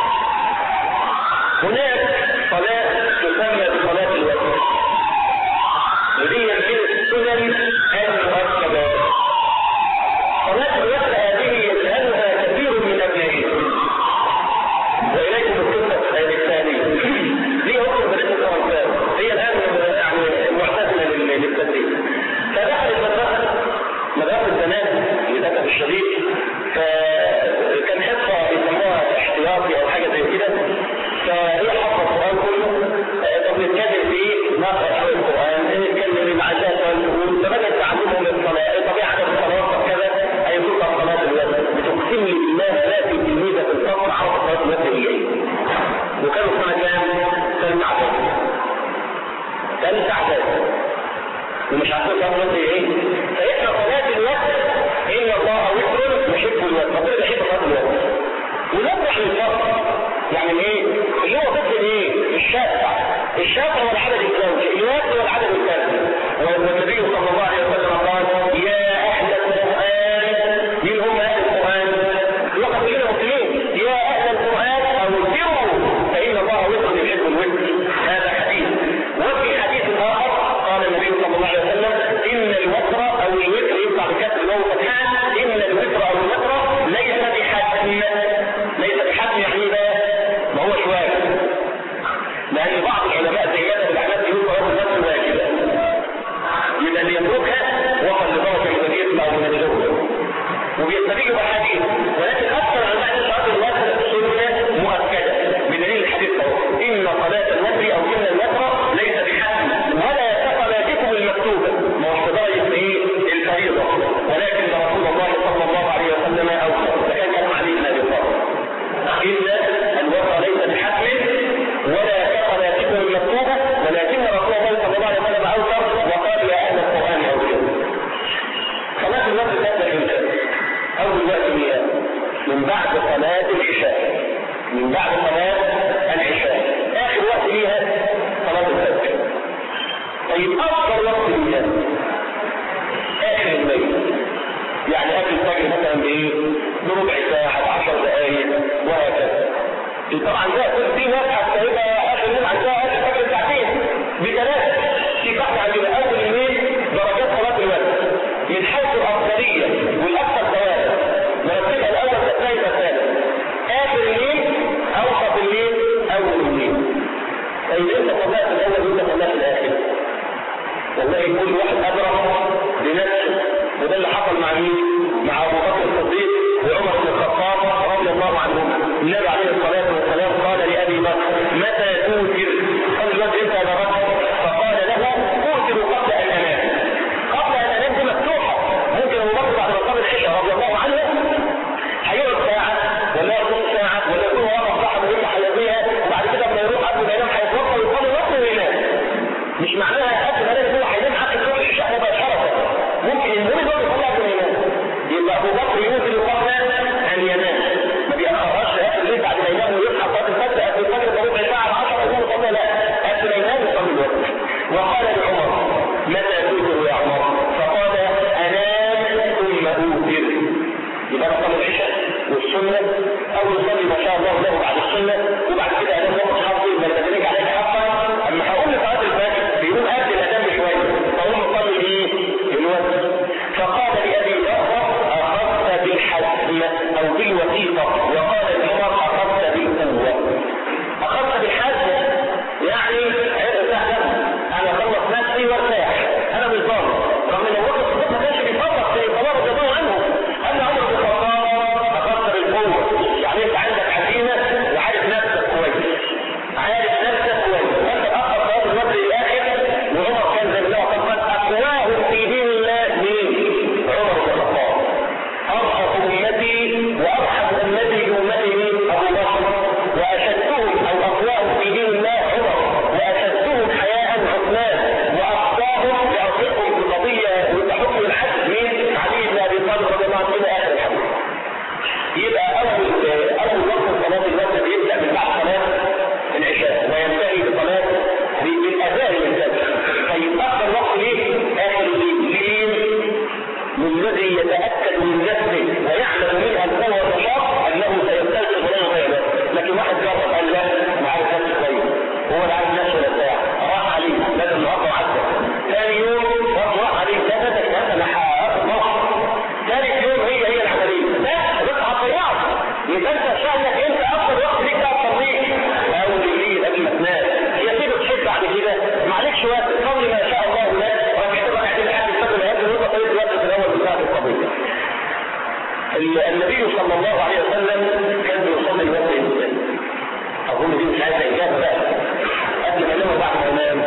هناك صلاه تسمى بصلاه الوتر ودي من السنن المؤكده صلاه الوتر هذه يسالها كثير من ابنائهم واليكم القصه الثانيه ليه اخرج من الاسلام هي الان يعني معتزله للتدريس فدخل المدرسه مدرسه زمان للاسف الشديد فكان حصه بيسموها احتياطي او حاجه زي كده فهي حفظ القران كله طب نتكلم في نقرا شويه القران نتكلم مع الناس والجهود فبدات تعلمهم الصلاه طبيعه عدد الصلوات طب كذا اي تطلع صلاه الوتر بتقسم لي بالله لا في تلميذه في الفصل عرف صلاه الوتر هي ايه وكانوا سنه كام؟ ثالثه اعدادي ثالثه اعدادي ومش عارفين صلاه الوتر ايه فاحنا صلاه الوتر ان الله وتر يحب الوتر ربنا بيحب صلاه الوتر ونطرح للفرق يعني ايه؟ اللي هو ضد الايه؟ الشافع الشافع هو العدد الزوجي الوتر هو العدد الثالث والنبي صلى الله عليه وسلم قال يا اهل القران مين هم اهل القران؟ وقت كده مسلمين يا اهل القران اوتروا فان الله وتر يحب الوتر هذا حديث وفي حديث اخر قال النبي صلى الله عليه وسلم ان الوتر او الوتر يطلع بكسر الواو فتحان ان الوتر او الوتر ليس بحتم ليس بحتم يعني ايه بقى؟ ما هو شويه لان بعض العلماء زي مذهب الاحناف طيب افضل وقت الانسان اخر الليل يعني قبل الفجر مثلا بايه؟ بربع ساعه بعشر دقائق وهكذا طبعا ده في ناس حتى يبقى اخر الليل عندها اخر الفجر ساعتين بثلاثه في واحد عندنا اول الليل درجات صلاه الوقت من حيث الافضليه والاكثر ثوابا مرتبها الاول الثاني الثالث اخر الليل اوسط الليل اول الليل طيب انت صلاه الاول وانت صلاه الاخر والله كل واحد ادرك بنفسه وده اللي حصل مع مين؟ مع ابو بكر الصديق وعمر بن الخطاب رضي الله عنهم النبي عليه الصلاه والسلام قال لابي بكر متى توتر؟ قال الوقت انت يا بكر فقال له اوتر قبل ان انام قبل ان انام دي مفتوحه ممكن ابو بكر بعد ما صلى العشاء رضي الله عنه هيقعد ساعه ولا يكون ساعه ولا يكون واقف صاحب ويفتح حياتيها وبعد كده لما يروح قبل ما ينام هيتوضا ويصلي وقت وينام مش معناها قبل ما ينام هو هينام حتى يصلي العشاء مباشره ممكن المهم هو يصلي قبل ما ينام يبقى ابو بكر يوصل قبل ان ينام ما بيأخرهاش لاخر الليل بعد ما ينام ويصحى صلاه الفجر قبل الفجر بربع ساعه 10 يقوم يصلي لا قبل ما ينام يصلي الوقت وقال لعمر متى توتر يا عمر فقال انام ثم اوتر يبقى صلي العشاء والسنه او يصلي ما شاء الله له بعد السنه وبعد كده انام وقت حظي ما تدرك عليه حقا اما هقول لصلاه الفجر بيقول قبل الاذان بشويه فاقوم اصلي ايه؟ الوقت فقال لابي بكر اخذت بالحزم او بالوثيقه وقال عمر اخذت بالقوه اخذت بالحزم يعني ارتاح انا اخلص نفسي وارتاح انا مش ضامن رغم ان ابو بكر الصديق ما كانش بيفرط في الصلاه رضي الله عنه اما عمر بن الخطاب اخذت بالقوه يعني انت عندك حزينه وعارف نفسك كويس عارف نفسك كويس وانت تاخر صلاه الوقت للاخر وعمر كان زي ما الله قال اقواهم في دين الله مين؟ عمر بن الخطاب ارحم امتي وارحم امتي بامتي مين؟ ابو بكر واشدهم او اقواهم في دين الله عمر واشدهم حياء عثمان واقصاهم لاصدقهم في قضيه وحكم الحد مين؟ علي بن ابي طالب رضي الله عنه الى اخر الحديث يبقى اول اول وقت صلاه الوقت بيبدا من بعد صلاه العشاء وينتهي بصلاه بالاذان الفجر طيب اخر وقت ليه؟ اخر الليل للذي يتاكد من نفسه ويعلم منها القوه والنشاط انه سيستيقظ ولا يغير لكن واحد جرب قال لا انا عارف نفسي كويس هو لا عارف نفسه ولا بتاع راح عليه لازم النهارده وعدى ثاني يوم برضه راح عليه ده ده ده انا هاخد مصر ثالث يوم هي هي العمليه لا بس هتضيعه يبقى انت شأنك انت افضل وقت ليك بقى تصليه اول الليل قبل ما تنام هي تيجي تشد بعد كده معلش وقت صلي ما شاء الله لك ركعتين ركعتين لحد الفجر هيبقى وانت طريق الوقت في الاول بتاع القضيه النبي صلى الله عليه وسلم كان بيصلي الوقت الانسان اظن دي مش عايزه اجابه بقى قبل ما ينام وبعد ما ينام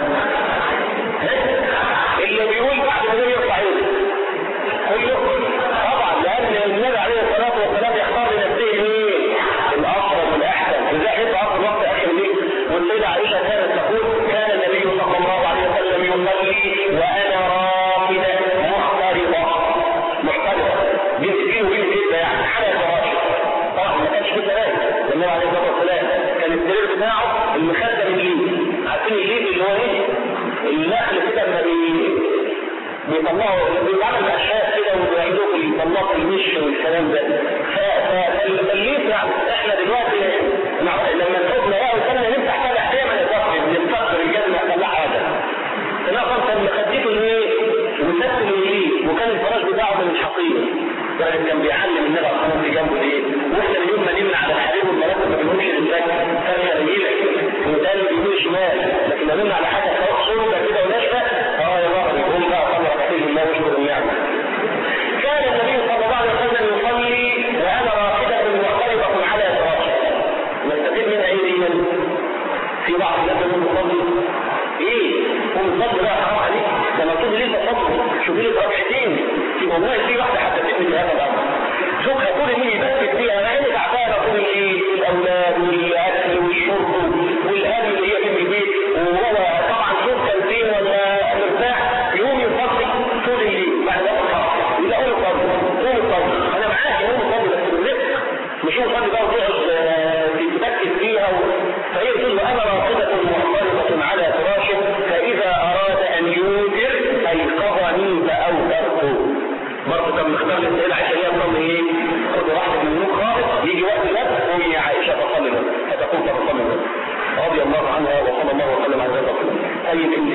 اللي بيقول بعد ما ينام يرفع ايده كله طبعا لان النبي عليه الصلاه والسلام يختار لنفسه مين؟ الافضل والاحسن ازاي هيبقى افضل وقت اخر الليل والسيده عائشه كانت تقول كان النبي صلى الله عليه وسلم يصلي وانا راقده محترقه محترقه بين بين وبين ايه يعني حاله فراشة طبعا ما كانش في سلام النبي عليه الصلاه والسلام كان السرير بتاعه المخده من الليل عارفين الليل اللي هو ايه؟ النخل كده لما بي بيطلعوا بيتعمل اشياء كده وبيعملوا في يطلعوا في المش والكلام ده فالليل يعني احنا دلوقتي لما نحط بقى وكنا نفتح فتح دايما الظهر بنستقبل الجنه طلع هذا تناقض كان مخدته الايه؟ ومثل الليل وكان الفراش بتاعه من الحصير الراجل كان بيعلم النبي عليه الصلاه والسلام جنبه ايه؟ واحنا اليوم ما نمنع على الحريم والمراتب ما بيقولش للفجر فرشه رجلك وتاني بيقول شمال لكن لو نمنع على حاجه سواء صلبه كده وناشفه اه يا بابا يقوم بقى صلى ركعتين لله واشكر النعمه. كان النبي صلى الله عليه وسلم يصلي وانا راقده معترضه على فراشه. نستفيد منها ايه دي؟ في بعض الناس يقول يصلي ايه؟ قوم صلي بقى حرام عليك ده انا طول الليل بصلي شوف لي ركعتين في والله في واحده حدثتني بهذا الامر زوجها طول الليل يبكت فيها انا عيني تعبانه طول الليل الاولاد والاكل والشرب والاهل اللي هي في البيت وهو طبعا شوف كانتين ولا مرتاح يقوم يصلي طول الليل بعد ما يصحى يقول قوم صلي قوم صلي انا معاك قوم صلي بس بالرزق مش قوم صلي بقى وتقعد تتبكت فيها و... فهي تقول له انا راقده محترمه على فراشه فاذا اراد ان يوم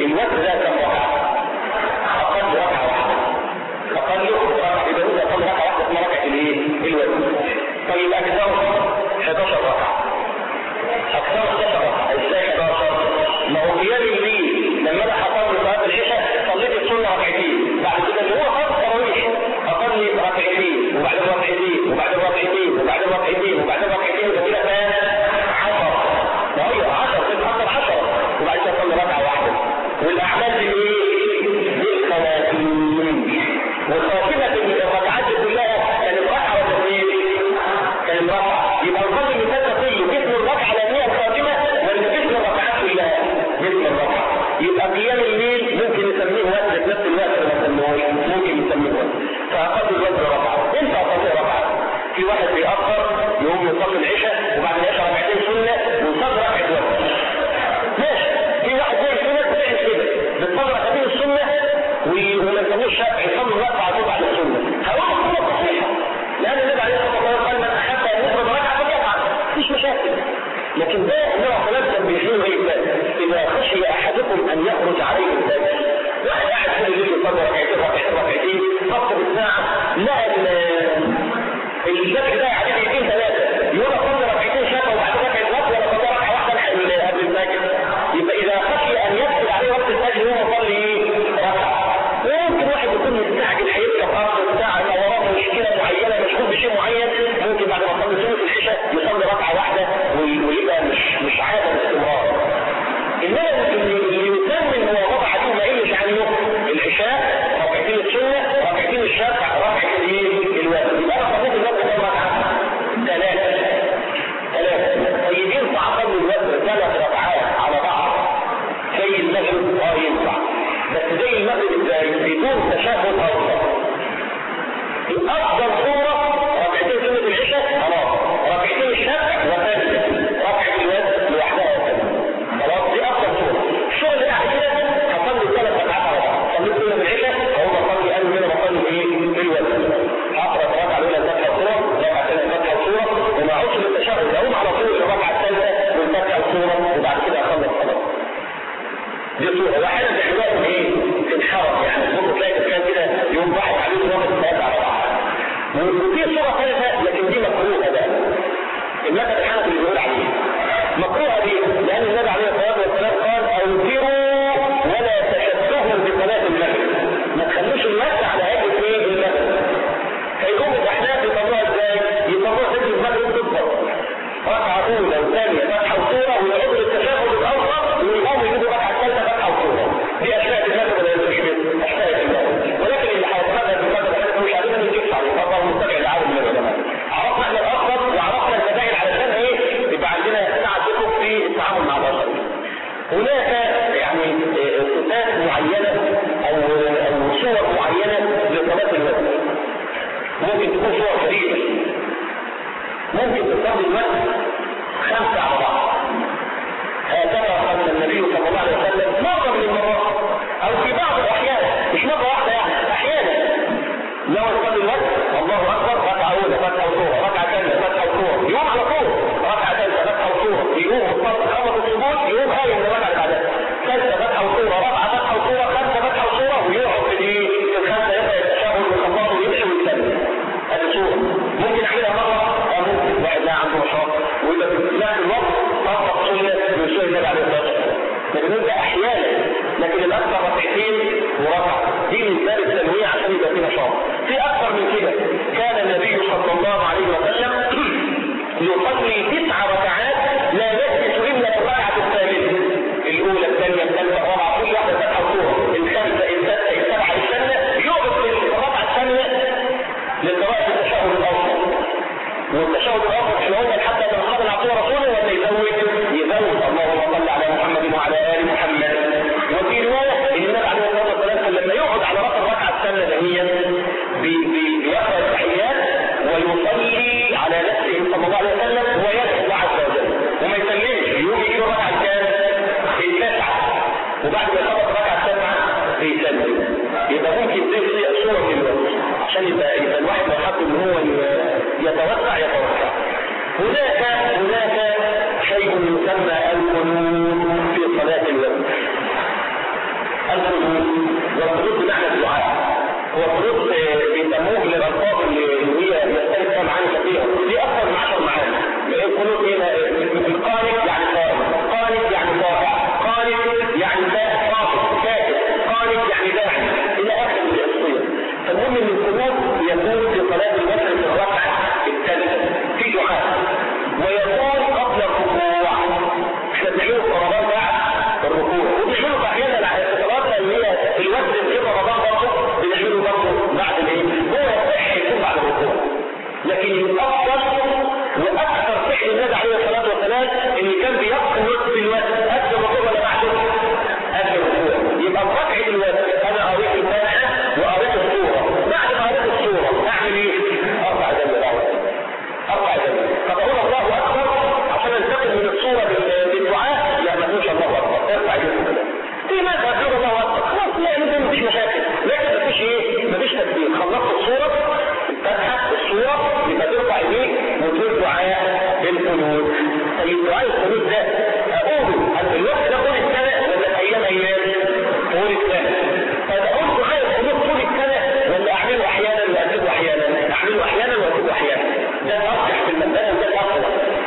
الوتر ده كم ركعة؟ أقل ركعة واحدة أقل ركعة يبقى نقول أقل ركعة واحدة اسمها ركعة الإيه؟ الوتر طيب أجزاء 11 ركعة أكثر 11 ركعة إزاي 11 ما هو قيام الليل لما أنا حصلت صلاة العشاء صليت السنة ركعتين بعد كده اللي هو فرض تراويح أقل ركعتين وبعد ركعتين وبعد ركعتين وبعد ركعتين وبعد ركعتين وبعد كده كام 10 ما هي 10 تتحصل 10 وبعد كده صلي ركعة واحدة والأعمال دي إيه؟ بالخواتيم والخاتمة الركعات دي كلها كانت ركعة ولا اثنين؟ كانت ركعة يبقى الفضل اللي فات كله جسم الركعة الأولانية الخاتمة ولا جسم الركعات كلها؟ جسم الركعة يبقى قيام الليل ممكن نسميه وقت في نفس الوقت ما نسميهوش ممكن نسميه وقت فأقل الوقت ركعة انت أقل ركعة في واحد بيأخر يقوم يصلي العشاء وبعد العشاء ركعتين سنة ويصلي ركعة وقت ماشي في واحد زي في ناس بتعمل كده بتصلي ركعتين السنة وما يسموش شافعي يصلي الركعة على طول بعد السنة هقول السنة صحيحة لأن النبي عليه الصلاة والسلام قال من أحب أن يفرض ركعة فليفعل مفيش مشاكل لكن ده نوع خلاف تنبيهين غير ذلك إذا خشي أحدكم أن يخرج عليه الدجال واحد قاعد كل الليل يصلي ركعتين ركعتين ركعتين فكر الساعة لقى الشك ده عليه دقيقتين ثلاثة يقول أصلي ركعتين شافه وبعد ركعة وقت ولا صلي ركعة واحدة قبل الفجر يبقى إذا خشي أن يدخل عليه وقت الفجر يقوم يصلي إيه؟ ركعة وممكن واحد يكون مستعجل هيركب أرض الساعة أو وراه مشكلة معينة مشغول بشيء معين ممكن بعد ما يصلي سنة العشاء يصلي ركعة واحدة ويبقى مش مش عادة باستمرار إنما اللي يسمي المواظبة عليه ما يقلش عنه العشاء ركعتين السنة ركعتين الشفع ركعة الايه؟ الواجب يبقى أنا صليت الوقت كم ركعة؟ ثلاثة ثلاثة طيب ينفع أصلي الوقت ثلاث ركعات على بعض زي المغرب اه ينفع بس زي المغرب ازاي؟ بدون تشهد أوسط الأفضل صورة ركعتين سنة العشاء خلاص ركعتين الشفع وثالثة ركعة الوقت لوحدها وثالثة خلاص دي افضل صوره الصوره اللي بعد كده هصلي ثلاث ركعات على بعض صليت سنه بالعشاء اهو بصلي قال كده بصلي ايه في الوقت هقرا الركعه الاولى الفاتحه والسوره الركعه الثانيه الفاتحه والسوره وما اقعدش للتشهد اقوم على طول الركعه الثالثه والفاتحه والسوره وبعد كده اخلص الصلاه دي صوره واحيانا بيعملوها ايه في الحرم يعني ممكن تلاقي كان كده يوم واحد عليه صلاه الثلاثه على بعض وفي صوره ثالثه لكن دي مكروهه بقى المثل الحنفي اللي بيقول عليه مكروهه ليه؟ لان النبي عليه الصلاه والسلام قال اوتروا ولا تشبهوا بصلاه المغرب ما تخلوش المسح على هيئه ايه المغرب فيقوم الاحناف يطلعوها ازاي؟ يطلعوها سجن المغرب بالضبط ركعه اولى وثانيه فتحه وصوره ويعودوا للتشهد الاوسط ويقوموا يجيبوا ركعه ثالثه فتحه وصوره دي اشياء في المغرب ولا يستشبه اشياء في المغرب ولكن اللي هيتمثل في المغرب احنا مش عارفين نجيب عليه فهو متبع العالم من العلماء عرفنا احنا الافضل وعرفنا البدائل علشان ايه يبقى عندنا تعددكم في التعامل مع البشر هناك يعني صفات معينة او او صور معينة لصلاة الوقت ممكن تكون صور كبيرة ممكن تصلي الوقت خمسة على بعض هكذا صلى النبي صلى الله عليه وسلم مرة من المرات او في بعض الاحيان مش مرة واحدة يعني احيانا لو يصلي الوقت الله اكبر ركعه اولى فتحه وصوره ركعه ثانيه فتحه وصوره يقوم على طول ركعه ثالثه فتحه وصوره يقوم الصلاه خلص السجود يقوم قايم للركعه اللي بعدها ثالثه فتحه وصوره رابعه فتحه وصوره خمسه فتحه وصوره ويقعد في الايه في الخمسه يبدا يتشهد ويخلص ويمشي ويسلم هذه صوره ممكن اعملها مره اه ممكن واحد لا عنده نشاط ويبقى في نفس الوقت طبق سنه من سنه النبي عليه الصلاه والسلام لكن انت احيانا لكن الاكثر ركعتين وركعه دي من باب التنويع عشان يبقى في نشاط في اكثر من كده كان النبي صلى الله عليه وسلم يصلي تسع ركعات لا يجلس الا في الركعه الثالثه الاولى الثانيه الثالثه الرابعه كل واحده فتحه وصوره الخامسه السادسه السابعه الثامنه يقعد في الركعه الثانيه لقراءه التشهد الاوسط والتشهد الاوسط احنا قلنا حتى من قبل عبد رسوله ولا يزود يزود اللهم صل على محمد وعلى ال محمد وفي روايه ان النبي عليه الصلاه والسلام لما يقعد على راس الركعه الثانيه دهيا بيقرا التحيات ويصلي على نفسه صلى الله عليه وسلم ويدعو الله عز وجل وما يسلمش يقوم يجيب الركعه الكام؟ التاسعه وبعد ما يخلص الركعه السابعه بيسلم يبقى ممكن تنسي صوره من الوقت عشان يبقى يبقى الواحد لو حب ان هو يتوسع يتوسع هناك هناك شيء يسمى القنوت في صلاه الوقت القنوت والقنوت بمعنى الدعاء هو قنوت بيسموه للالفاظ اللي هي يختلف فيها معاني كثيره دي اكثر من 10 معاني القنوت هنا قانت يعني صائم قانت يعني طاهر قانت يعني صافي كاتب قانت يعني داعي الى اخر الصيغ فالمهم ان القنوت يكون في صلاه الوتر في الركعه الثالثه في دعاء ويكون قبل الركوع احنا بنعمله في رمضان بعد الركوع وبنعمله في احيانا الصلاه اللي هي الوتر في رمضان برضه بنعمله برضه بعد الايه؟ هو يصح يكون بعد الركوع لكن الافضل واكثر فعل النبي عليه الصلاه والسلام ان كان بيقنط في الوتر قبل الركوع ولا بعده؟ قبل الركوع يبقى ركعه الوتر انا قريت الفاتحه وقريت السوره بعد ما قريت السوره اعمل ايه؟ اربع جنب اربع جنب طب اقول الله اكبر عشان انتقل من الصوره للدعاء لا ما تقولش الله اكبر ارفع جنب كده في ناس هتقول الله اكبر خلاص لا يمكن مفيش مشاكل لكن مفيش ايه؟ مفيش تكبير خلصت الصوره الفاتحه الصوره يبقى ترفع ايديك وتقول دعاء القنوت طيب دعاء القنوت ده اقوله هل الوقت ده طول السنه ولا الايام ايام؟ طول السنه طيب اقول دعاء القنوت طول السنه ولا اعمله احيانا واسيبه احيانا؟ اعمله احيانا واسيبه احيانا ده الارجح في المساله وده الافضل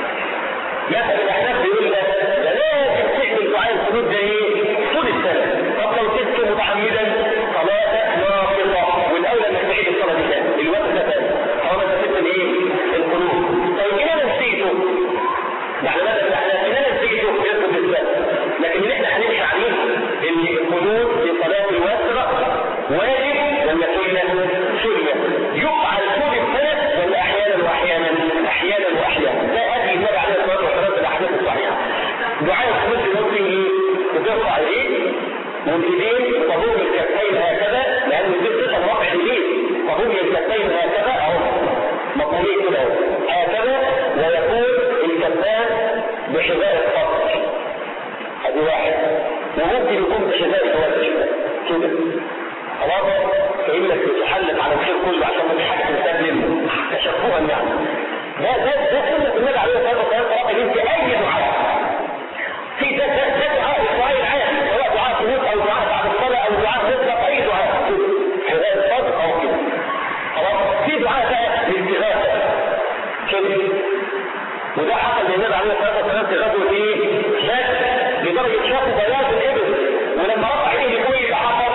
مثلا الاحناف بيقول ده ده لازم تعمل دعاء القنوت ده ايه؟ طول السنه طب لو سبته متعمدا صلاتك ناقصه والاولى انك تعيد الصلاه دي تاني الوقت ده تاني هو ما سبت الايه؟ القنوت طيب ان انا نسيته يعني مثلا الاحناف ان انا نسيته يركب السنه لكن اللي احنا هنمشي عليه ان القنوت في صلاه الوتر واجب ولا سنه؟ سنه يفعل طول السنه ولا احيانا واحيانا؟ احيانا واحيانا ده ادي النبي عليه الصلاه والسلام في الاحاديث الصحيحه دعاء القنوت ممكن ايه؟ بترفع الايد والايدين تضم الكفين هكذا لان دي صفه رفع الايدين تضم الكفين هكذا اهو مقولين كده اهو هكذا ويكون الكفان بحذاء الصدر ادي واحد وممكن يكون بحذاء الوجه كده خلاص كانك بتحلف على الخير كله عشان ما فيش حاجه تستسلم تشبها يعني ده ده ده سنه النبي عليه الصلاه والسلام صلاه الانت اي دعاء في ده ده ده دعاء الدعاء العام سواء دعاء قنوت او دعاء بعد الصلاه او دعاء مطلق اي دعاء حذاء الصدر او كده خلاص في دعاء بقى للاستغاثه كده وده حصل للنبي عليه الصلاه والسلام في غزوه ايه؟ شاك لدرجه شافوا بياض الابل ولما رفع ايده لفوق يبقى حصل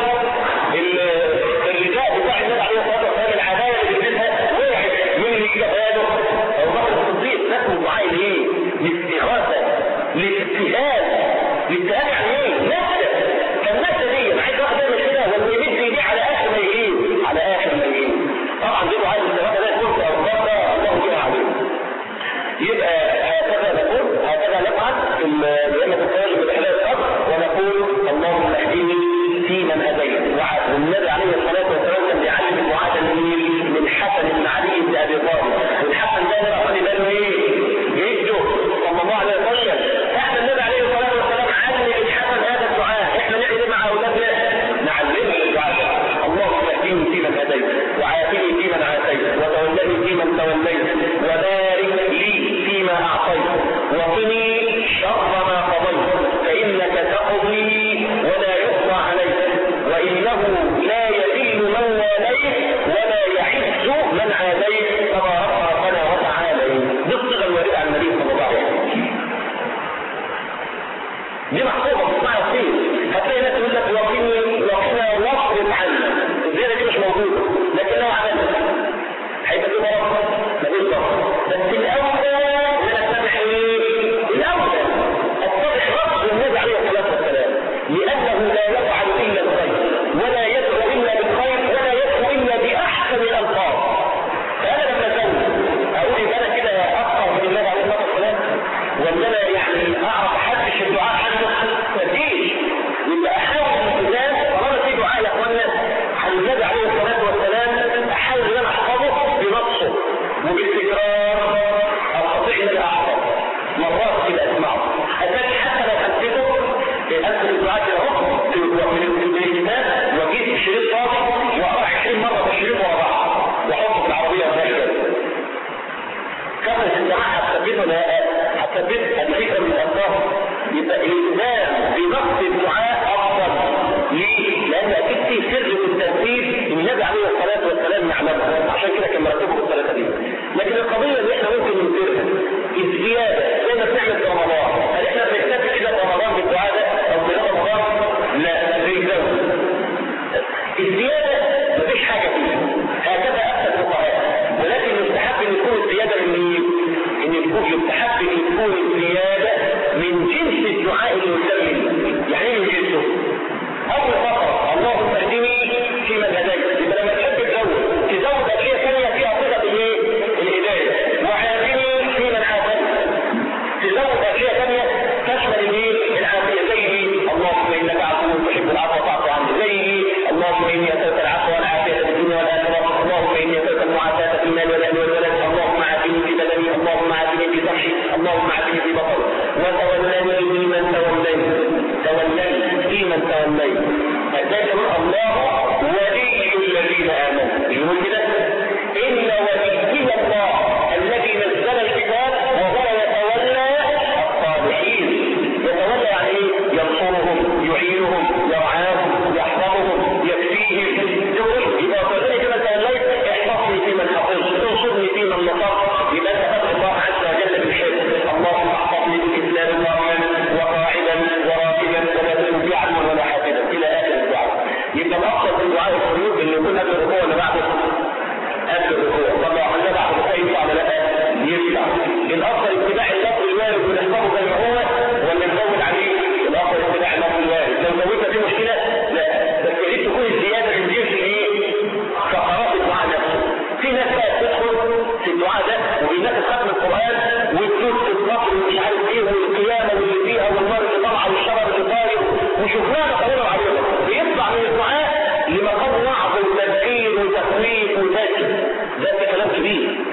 الرداء بتاع النبي عليه الصلاه والسلام العبايه اللي بيلبسها وقعت من اللي جه باله او بكر الصديق نفسه دعاء لايه؟ للاستغاثه للاجتهاد الاجتهاد يعني ايه؟ نفسه فالنفسه دي عايز واحد يعمل كده ولا يمد ايديه على اخر ما يجيب على اخر ما يجيب طبعا دي دعاء الاستغاثه ده كنت او بره الله بها عليه يبقى هكذا نقول هكذا نفعل في لأن التواجد بالإحلال الصدر ونقول اللهم اهدني في من هديت والنبي عليه الصلاة والسلام كان بيعلم المعاذ النيل من حسن بن علي بن أبي طالب والحسن ده نبقى خلي باله إيه؟ جده صلى الله عليه وسلم احنا النبي عليه الصلاة والسلام علم الحسن هذا الدعاء احنا نعمل ايه مع أولادنا؟ نعلمه الدعاء ده اللهم اهدني في من هديت وعافني في من عافيت وتولني في من توليت وبارك لي فيما أعطيت وقني شر ما قضيت فإنك تقضي ولا يقضى عليك وإنه لا يذل من واليت ولا يعز من عاديت تبارك ربنا وتعالى دي الصيغة الواردة عن النبي صلى الله عليه وسلم دي محفوظة بتسمعها كتير هتلاقي ناس يقول لك وقني وقنا واصرف عنا الزيادة دي مش موجودة لكن لو عملت هيبقى في ضرر مفيش ضرر بس الاولى ان اتبع ايه؟ الاولى اتبع رفض النبي عليه الصلاه والسلام لانه لا يفعل الا الخير ولا يدعو الا بالخير ولا يدعو الا باحسن الالفاظ فانا لما ازود اقول ان انا كده افقه من النبي عليه الصلاه والسلام ولا انا يعني اعرف احدش الدعاء عنه مفيش يبقى احاول الالتزام طالما في دعاء يا اخوانا عن النبي عليه الصلاه والسلام احاول ان انا احفظه بنصه وبالتكرار استطيع ان احفظ مرات كده اسمعه اتاك حتى لو حسيته انت الدعاء كده اهو من الكتاب وجيت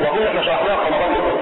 وقلنا احنا شرحناها في رمضان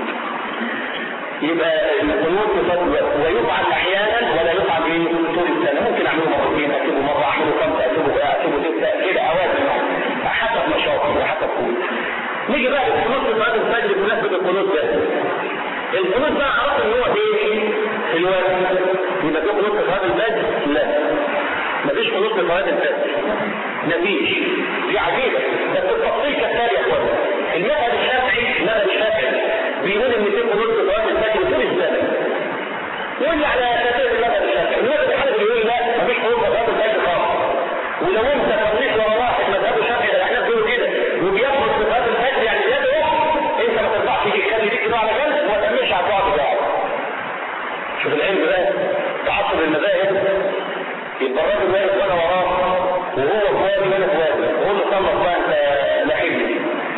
يبقى القنوت ويفعل احيانا ولا يفعل ايه طول السنه ممكن اعمله مرتين اكتبه مره اعمله خمسه اكتبه اكتبه سته كده اوازن حسب نشاطي وحسب قوتي نيجي بقى للقنوت في صلاه الفجر بمناسبه القنوت ده القنوت بقى عرفت ان هو ايه في الوزن يبقى في قنوت في صلاه الفجر لا مفيش قنوت في صلاه الفجر مفيش دي عجيبه بس التفصيل كالتالي يا اخوانا المذهب الشافعي المذهب الشافعي بيقول ان في قنوت في صلاه الفجر طول السنه واللي على اساس المذهب الشافعي المذهب الحنفي بيقول لا مفيش قنوت في صلاه الفجر خالص ولو انت تصريح ورا واحد مذهب الشافعي الاحناف بيقولوا كده وبيخرج في صلاه الفجر يعني زياده انت ما تنفعش تخلي ديك على جنب وما تعملش على البعض بتاعك شوف العلم بقى تعصب المذاهب يبقى الراجل واقف وانا وراه وهو فاضي وانا فاضي وهو اللي خلص بقى انت لاحقني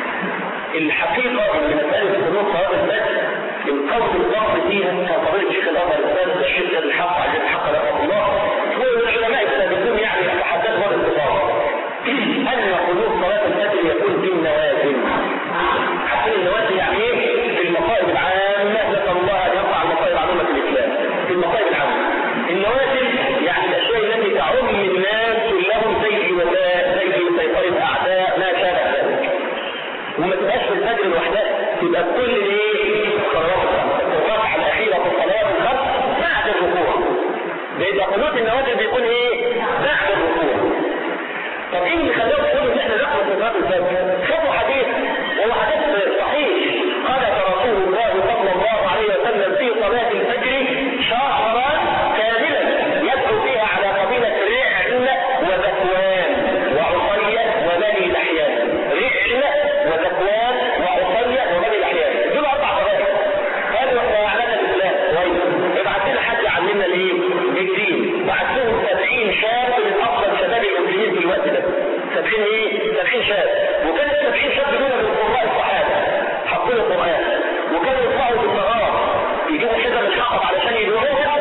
الحقيقه ان مساله قنوت صلاه الفجر القول الضغط فيها كان فضيله الشيخ الازهر الاستاذ الشيخ الحق عزيز الحق رحمه الله هو من العلماء السابقون يعني يتحدث بالاختصار ان قنوت صلاه الفجر يكون في النوازل حتى النوازل يعني ايه في المصائب العامه نسال الله ان يرفع المصائب عن امه الاسلام في المصائب العامه النوازل يعني الاشياء التي تعم الناس كلهم زي وباء زي سيطره اعداء ما شابه ذلك وما تبقاش في الفجر لوحدها تبقى كل ايه صلوات الخمس الركعه الاخيره في الصلوات الخمس بعد الركوع ده يبقى قنوت النوازل بيكون ايه بعد الركوع طب ايه اللي خلاهم يقولوا ان احنا نقرا في صلاه الفجر خدوا حديث وهو حديث صحيح قال رسول الله صلى الله عليه وسلم في صلاه الفجر شهرا كاملا يدعو فيها على قبيله رعل وذكوان وعصيه وبني لحيان رعل وذكوان وعصيه وبني لحيان دول اربع صلوات قالوا احنا اعلان الاسلام كويس ابعت لنا حد يعلمنا الايه؟ الدين بعت لهم 70 شاب من افضل شباب المسلمين في الوقت ده 70 ايه؟ 70 شاب وكانت 70 شاب دول من قراء الصحابه حافظين القران وكانوا يطلعوا بالنهار يجيبوا حزم الحطب علشان يبيعوها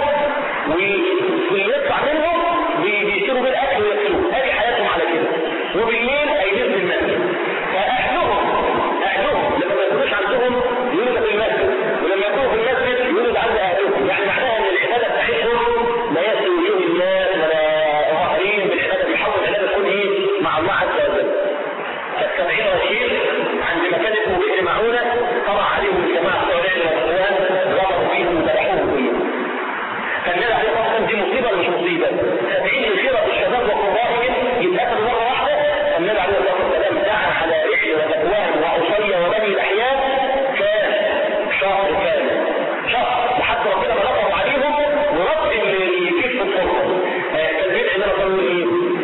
واللي يطلع منهم بيشتروا بالاكل وياكلوه هذه حياتهم على كده وبالليل هيجيب المسجد فاهلهم اهلهم لما ما يكونوش عندهم يولد في المسجد ولما يكونوا في المسجد يولد عند اهلهم يعني معناها ان العباده بتاعتهم لا يسري وجوه الناس ولا ظاهرين بالعباده بيحاولوا العباده تكون ايه مع الله عز وجل فالسبعين رشيد عند مكان اسمه بئر معونه طلع عليهم الجماعه بتوع العلم والاخوان ضربوا فيهم وذبحوهم كلهم فالنبي عليه الصلاه والسلام دي مصيبه ولا مش مصيبه؟ 70 خيره الشباب وقرائهم يتقتلوا مره واحده النبي عليه الصلاه والسلام دعا على رحل وذكوان وعصيه وبني الاحياء كان شهر كامل شهر لحد ربنا ما نصر عليهم ورد اللي يكف الفرصه كان بيدعي ان ربنا ايه؟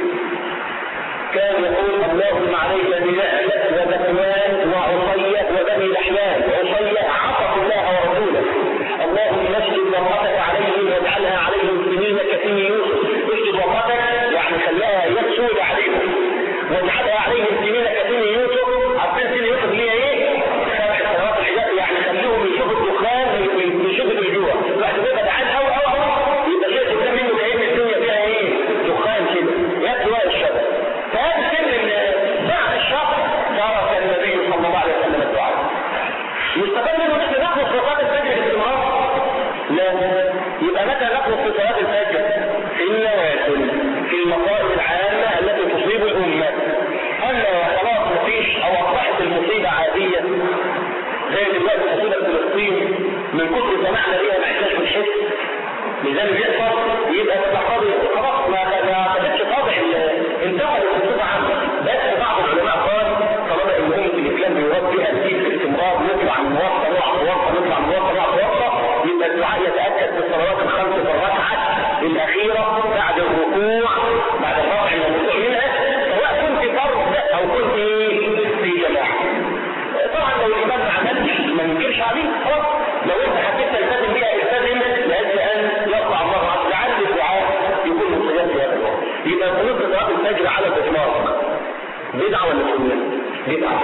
كان يقول اللهم عليك برحل وذكوان وعصيه وبني الاحياء عصيه عصوا الله ورسوله اللهم اشهد وقتك عليهم واجعلها عليهم سنين كسن يوسف اشهد وقتك يعني خلاها يسود عليهم واجعلها عليهم سنين كسن يوسف عارفين سن يوسف ليه ايه؟ سبع سنوات الحجاب يعني خليهم يشوفوا الدخان من شدة الجوع بعد كده جعان قوي قوي قوي يبقى شيء قدام منه كأن الدنيا فيها ايه؟ دخان كده ياكل وقت الشباب فهذا سن بعد الشهر ترك النبي صلى الله عليه وسلم الدعاء يستفاد منه ان احنا نخلص في صلاه الفجر باستمرار لا يبقى متى نخلص في صلاه الفجر في النوافل في المصائب العامه التي تصيب الامه اما خلاص مفيش او اصبحت المصيبه عاديه زي دلوقتي مصيبه فلسطين من كتر سمعنا بيها ما عشناش بنحس لذلك بيحصل يبقى تقاضي خلاص ما ما خدتش طابع انتقلت بصفه عامه بس بعض العلماء قال طالما ان امه الاسلام بيراد بها الدين باستمرار نطلع من وقت نقع في وقت نطلع من وقت نقع في وقت يبقى الدعاء يتاكد بالصلوات الخمس في الركعه الاخيره بعد الركوع بعد الرفع من الركوع منها سواء كنت فرد او كنت في جماعه طبعا لو الامام ما عملش ما ننكرش عليه خلاص لو انت حبيت تلتزم بيها التزم لاجل ان يرفع الله عز وجل الدعاء يكون من صيام في هذا الوقت يبقى قنوت صلاه الفجر على الاطلاق بدعه ولا سنه؟ بدعه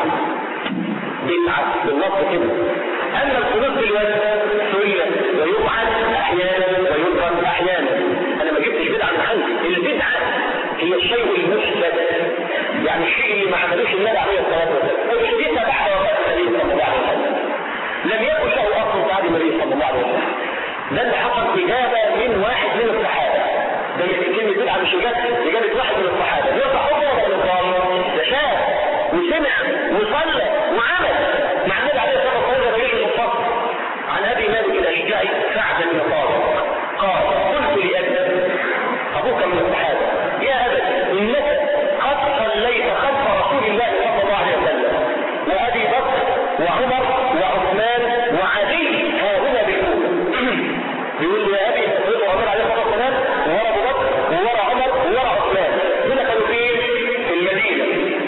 بدعه بالنص كده اما القنوت في الوجه سنه ويفعل احيانا ويترك احيانا انا ما جبتش بدعه من عندي البدعه هي الشيء المثبت يعني الشيء اللي ما عملوش النبي عليه الصلاه والسلام احدث بعد وفاه النبي صلى الله عليه وسلم لم يكن له اصل بعد النبي صلى الله عليه وسلم ده اللي حصل اجابه من واحد من الصحابه ده كلمه بدعه مش اجابه اجابه واحد من الصحابه يرفع حكمه ولا الظالم ده شاف وسمع وصلى وعمل مع النبي عليه الصلاه والسلام لما يجي الفصل عن ابي مالك الاشجعي سعد بن طارق قال قلت لابي ابوك من الصحابه يا ابت انك قد صليت خلف رسول الله صلى الله عليه وسلم وابي بكر وعمر وعثمان وعلي ها هنا بالكوفه بيقول له يا ابي رضي عمر عليه الصلاه والسلام وورا ابو بكر وورا عمر وورا عثمان هنا كانوا فين؟ في المدينه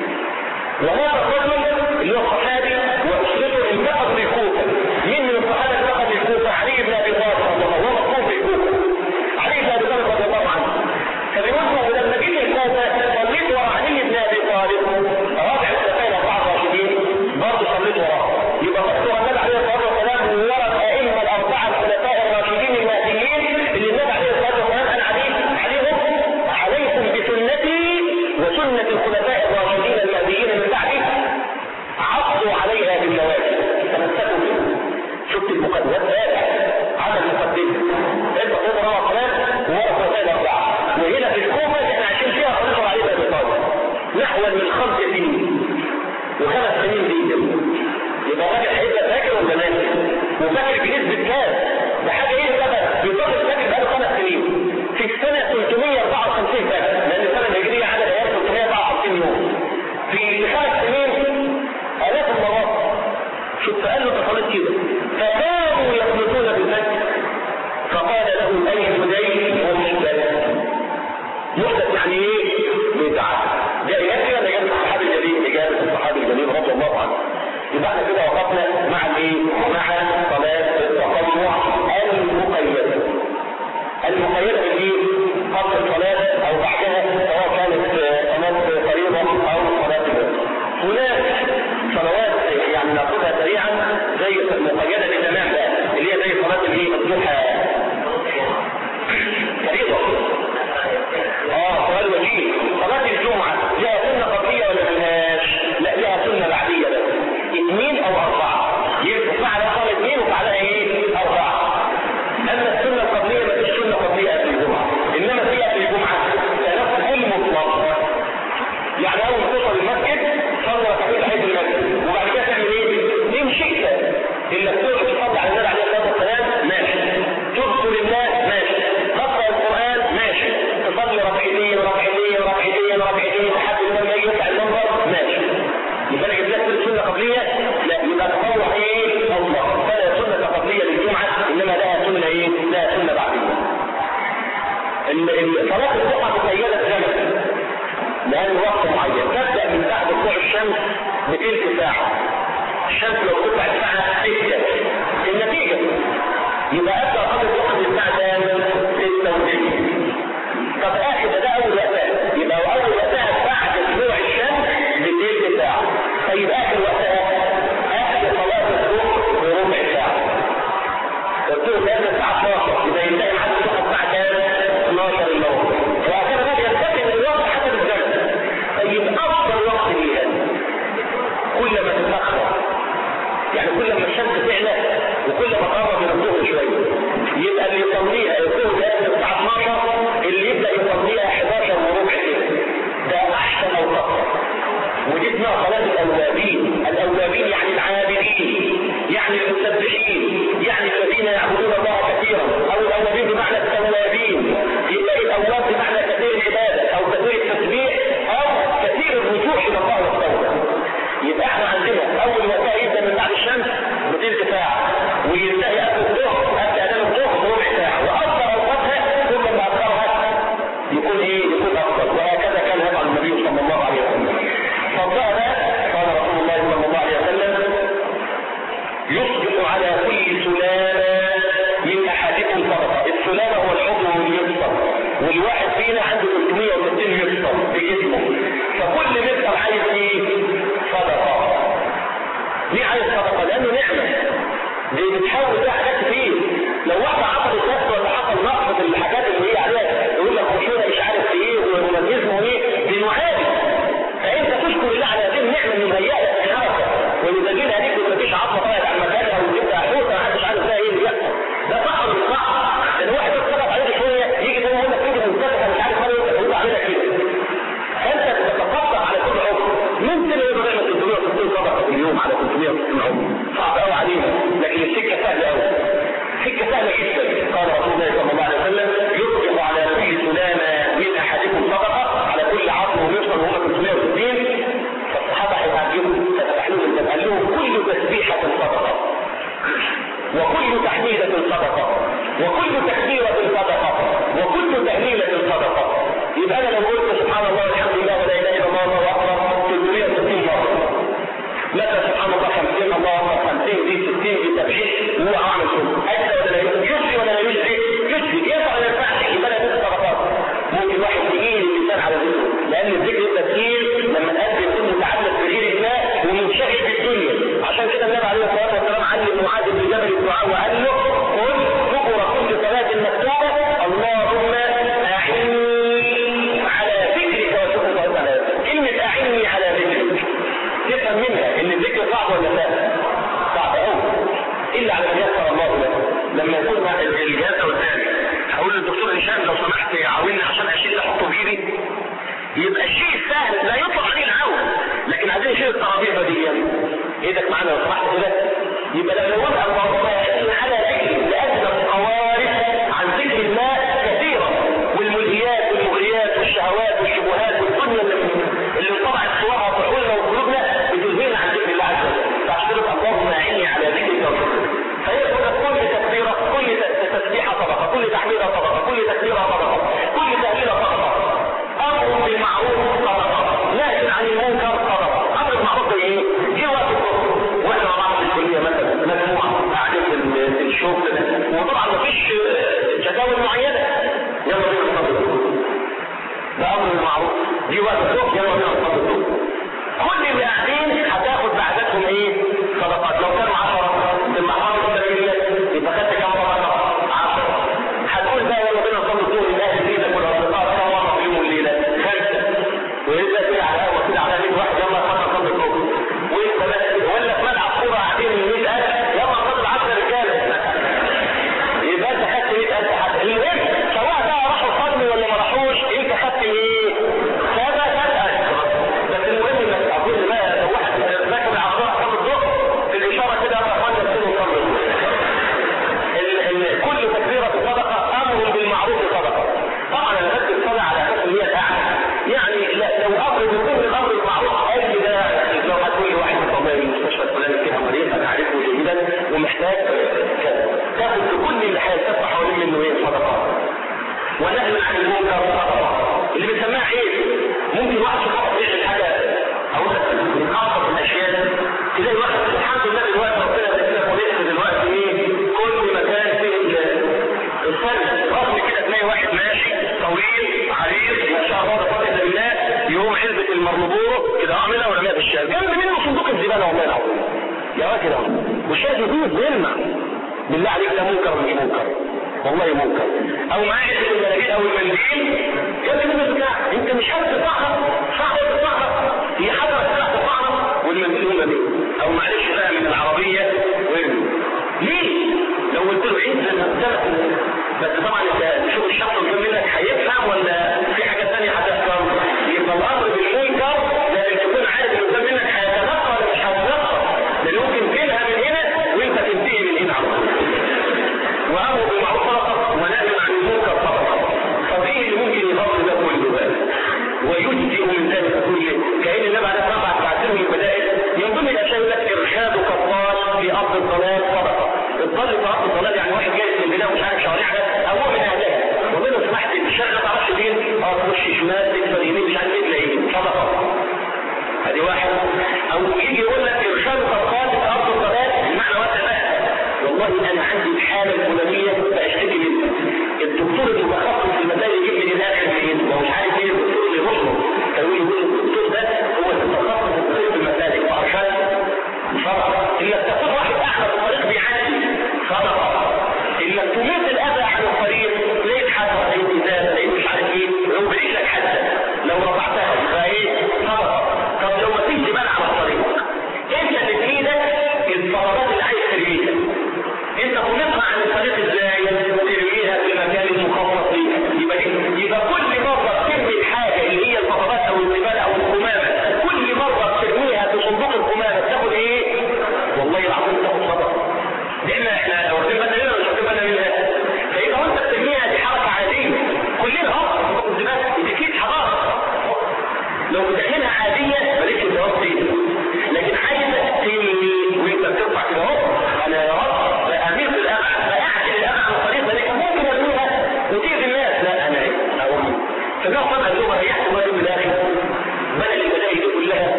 وهذا الرجل اللي هو الصحابي واسرته انتقد بالكوفه مين من الصحابه انتقد بالكوفه؟ علي بن ابي طالب رضي الله عنه هو مطلوب بالكوفه علي بن ابي طالب رضي الله عنه فبيقول له لما جيت الكوفه صليت ورا علي بن ابي طالب رابع الخلفاء الاربعه الراشدين برضه صليت وراه يبقى صليت ورا النبي عليه الصلاه والسلام ورا الائمه الاربعه الخلفاء الراشدين المهديين اللي النبي عليه الصلاه والسلام قال عليهم عليهم عليكم بسنتي وسنه الخلفاء الراشدين المهديين من بعدي عضوا عليها بالنواجذ تمسكوا بها شفت المقدمات تابع عمل مقدمه انت خد روى كلام ورا الخلفاء الاربعه وهنا في الكوفه اللي احنا عايشين فيها خليفه علي بن ابي طالب نحو من خمس سنين وخمس سنين دي يبقى راجل هيبقى فاكر ولا ناسي وفاكر بنسبه كام ده حاجه ايه السبب بيفضل فاكر بقاله خمس سنين في السنه 354 فاكر لان السنه الهجريه عدد ايام 354 يوم في خمس سنين الاف المرات شوف قال له انت صليت كده فكانوا يخلطون بالفجر فقال لهم اي بديل ومحدث محدث يعني ايه بدعه ده اجابه ولا اجابه الصحابي الجليل اجابه الصحابي الجليل رضي الله عنه يبقى احنا كده وقفنا مع الايه مع صلاه التطوع المقيده المقيده دي قبل الصلاه او بعدها سواء كانت صلاه فريضه او صلاه الوتر هناك صلوات يعني ناخدها سريعا زي مقيده بالتمام بقى اللي هي زي صلاه الايه الضحى فريضه اه سؤال وجيه صلاة الجمعة لها سنة قبلية ولا ملهاش؟ لا لها سنة بعدية بس اثنين او اربعة يبقى فعلها صلاة اثنين وفعلها ايه؟ اربعة اما السنة القبلية ما فيش سنة قبلية قبل الجمعة انما في قبل الجمعة تنفل مطلق يعني اول ما توصل المسجد صلي ركعتين تحية المسجد وبعد كده تعمل ايه؟ ان شئت الا تقعد تصلي على النبي عليه الصلاة والسلام ماشي تذكر الله ماشي تقرأ القرآن ماشي تصلي ركعتين ركعتين ركعتين ركعتين لحد لما يجي يطلع المنبر ماشي يبقى انا جبت لك سنه قبليه لا يبقى تطوع ايه الله فلا سنه قبليه للجمعه انما لها سنه ايه لها سنه بعديه صلاه الجمعه مقيده بزمن لان وقت معين تبدا من بعد طلوع الشمس بتلت ساعه الشمس لو تطلع الساعه 6 النتيجه يبقى ابدا قبل الوقت الساعه كام 6 طب اخر ده اول وقتها يبقى اول وقتها بعد طلوع الشمس بتلت ساعه طيب اخر وقتها اخر صلاه الظهر بربع ساعه الظهر لازم الساعه 12 يبقى ينتهي معاك الصبح الساعه كام 12 الا ربع وهكذا بقى ينتقل الوقت حسب الزمن طيب افضل وقت ليها كل ما تتاخر يعني كل ما الشمس تعلى وكل ما قرب من الظهر شويه يبقى اللي يصليها الظهر ده الساعه 12 اللي يبدا يصليها 11 وربع كده ده احسن اوقات ودي اسمها صلاه الاوابين الاوابين يعني العابدين يعني المسبحين يعني الذين يعبدون الله كثيرا او الاوابين بمعنى التوابين يبقى الاواب بمعنى كثير العباده او كثير التسبيح او كثير الرجوع الى الله والتوبه يبقى احنا عندنا اول وقتها يبدا من بعد الشمس بتلت ساعه وينتهي قبل الظهر قبل اذان الظهر بربع ساعه وافضل اوقاتها كل ما اخرها يكون ايه يكون افضل وهكذا كان يفعل النبي صلى الله عليه وسلم فضلنا قال رسول الله صلى الله عليه وسلم يصبح على كل سلامة من احادكم صدقه السلامه هو العضو المفصل والواحد فينا عنده 360 مفصل في جسمه فكل مفصل عايز ايه صدقه ليه عايز صدقه لانه نعمه دي بتحول فيها حاجات كتير لو واحده عطلت نفسه ولا حصل نقص في الحاجات اللي هي عليها يقول لك خشونه مش عارف ايه وروماتيزم وايه يبقى الشيء السهل لا يطلق عليه العون لكن عايزين نشيل الترابيزه دي ايدك معانا لو سمحت كده يبقى لما نقول اللهم على ذكر لادنى القوارب عن ذكر الله كثيرا والملهيات والمغريات والشهوات والشبهات والدنيا اللي اللي انطبعت صورها في عقولنا وقلوبنا بتلهينا عن ذكر الله عز وجل فعشان كده اللهم اعني على ذكرك وشكرك فهي كل تكبيره كل تسبيحه صدقه كل تحميده صدقه كل تكبيره صدقه كل تهليله صدقه امر بالمعروف صدقه نهي عن المنكر صدقه امر بالمعروف زي ايه؟ جه وقت الظهر واحنا مع بعض في الكليه مثلا مجموعه قاعدين في الشغل وطبعا مفيش جداول معينه يلا بينا نصلي الظهر ده امر بالمعروف جه وقت الظهر يلا بينا نصلي الظهر كل اللي قاعدين هتاخد بعدتهم ايه؟ صدقات لو كانوا 10 بالمحافظ السبيلية يبقى خدت كام صدقه؟ 10 هتقول بقى يلا بينا نصلي الظهر لاهل بيتك والاصدقاء كم مره في يوم والليله؟ خمسه ويبقى كده على القهوه كده على 100 واحد يلا خدنا نصلي الظهر وانت بس ولا في ملعب كوره قاعدين 100000 يلا نصلي 10 رجاله يبقى انت خدت 100000 حد المهم سواء بقى راحوا صلي ولا ما راحوش انت خدت ايه؟ كذا كذا بس المهم انك اقول بقى لو واحد راكب العربيه صلي الظهر في الاشاره كده يا اخوانا نسيبه نصلي ال- ال- كل تكبيره صدقه امر بالمعروف صدقه طبعا انا بدي الصلاه على اساس ان هي الاعلى يعني لا لو امر من ضمن الامر المعروف اي ده لو هتقول لي واحد والله المستشفى الفلاني فيها مريض انا عارفه جيدا ومحتاج كذا تاخد كل اللي هيلتف حوالين منه ايه صدقات ونهي عن المنكر صدقه اللي بنسميها ايه ممكن واحد شخص يعمل حاجه او من ابسط الاشياء تلاقي واحد الحمد لله دلوقتي ربنا بيسلك ولسه دلوقتي ايه كل مكان فيه الفرد رغم كده تلاقي واحد ماشي طويل عريض ما شاء الله لا قوه الا بالله يقوم علبه المرمبورو كده اعملها ورميها في الشارع جنب منه صندوق الزباله والله العظيم يا راجل اهو والشارع يدوب بيلمع بالله عليك ده منكر ولا منكر والله منكر او معاه علبه المناديل او المنديل جنب منه بتاع انت مش عارف تطلعها صعب تطلعها هي حاجه بتطلع تطلعها والمنديل دي او معلش بقى من العربيه وارمي ليه؟ لو قلت له عيد لما قدامك بس طبعا انت تشوف الشخص اللي منك هيفهم ولا في حاجه ثانيه هتفهم يبقى الامر بالمنكر لازم تكون عارف اللي قدام منك هيتلقى ولا مش هيتلقى لان ممكن تنهى من هنا وانت تنتهي من هنا على طول وامر بالمعروف صدقه ونهي عن المنكر صدقه طب ايه اللي ممكن يغطي ده كله بقى ويجزئ من ذلك كله كأن النبي عليه الصلاه والسلام بعد لهم البدائل من ضمن الاشياء يقول لك ارشاد كالضال في ارض الضلال صدقه الضال في ارض الضلال يعني واحد جاي من البلاد ومش عارف شوارع ده او هو من اهلها وقول له سمحت الشارع ما تعرفش فين اه تخش شمال تكسر يمين مش عارف ايه تلاقيه صدقه ادي واحد او يجي يقول لك ارشاد كالضال في ارض الضلال المعنى واسع بقى والله انا عندي الحاله الفلانيه بشتكي منها الدكتور المتخصص في المسائل يجيب من الاخر منين ما هو مش عارف ايه الدكتور اللي يخصه كانوا يقول الدكتور ده هو المتخصص في طب المسالك فارشاد صدقه انك تاخد واحد اعمى في الطريق بيعدي صدقه انك تميت الاذى عن الطريق لقيت حاجه لقيت ازازه لقيت مش عارف ايه لو برجلك حتى لو رفعتها يبقى ايه صدقه طب لو ما فيش جبال على الطريق انت اللي في ايدك الصدقات اللي عايز ترميها انت خلقها عن الطريق ازاي ترميها في المكان المخصص ليها يبقى دي يبقى كل مره ترمي الحاجه اللي هي الفضلات او الزباله او القمامه كل مره ترميها في صندوق القمامه تاخد ايه والله العظيم تاخد صدقه دي احنا احنا واخدين بالنا منها ولا مش واخدين بالنا منها فيبقى وانت بترميها دي حركه عاديه كلنا اه صندوق الزباله دي اكيد حضاره لو بتعملها عاديه مالكش جواب فيها لكن عايزه ترمي وانت بترفع كده اهو انا يا رب امير في الامع فاعجل الامع عن الطريق لكن ممكن ارميها وتأذي الناس لا انا اقول فده طبعا اللي هو ريحت ما من الاخر بدل البدائل دي كلها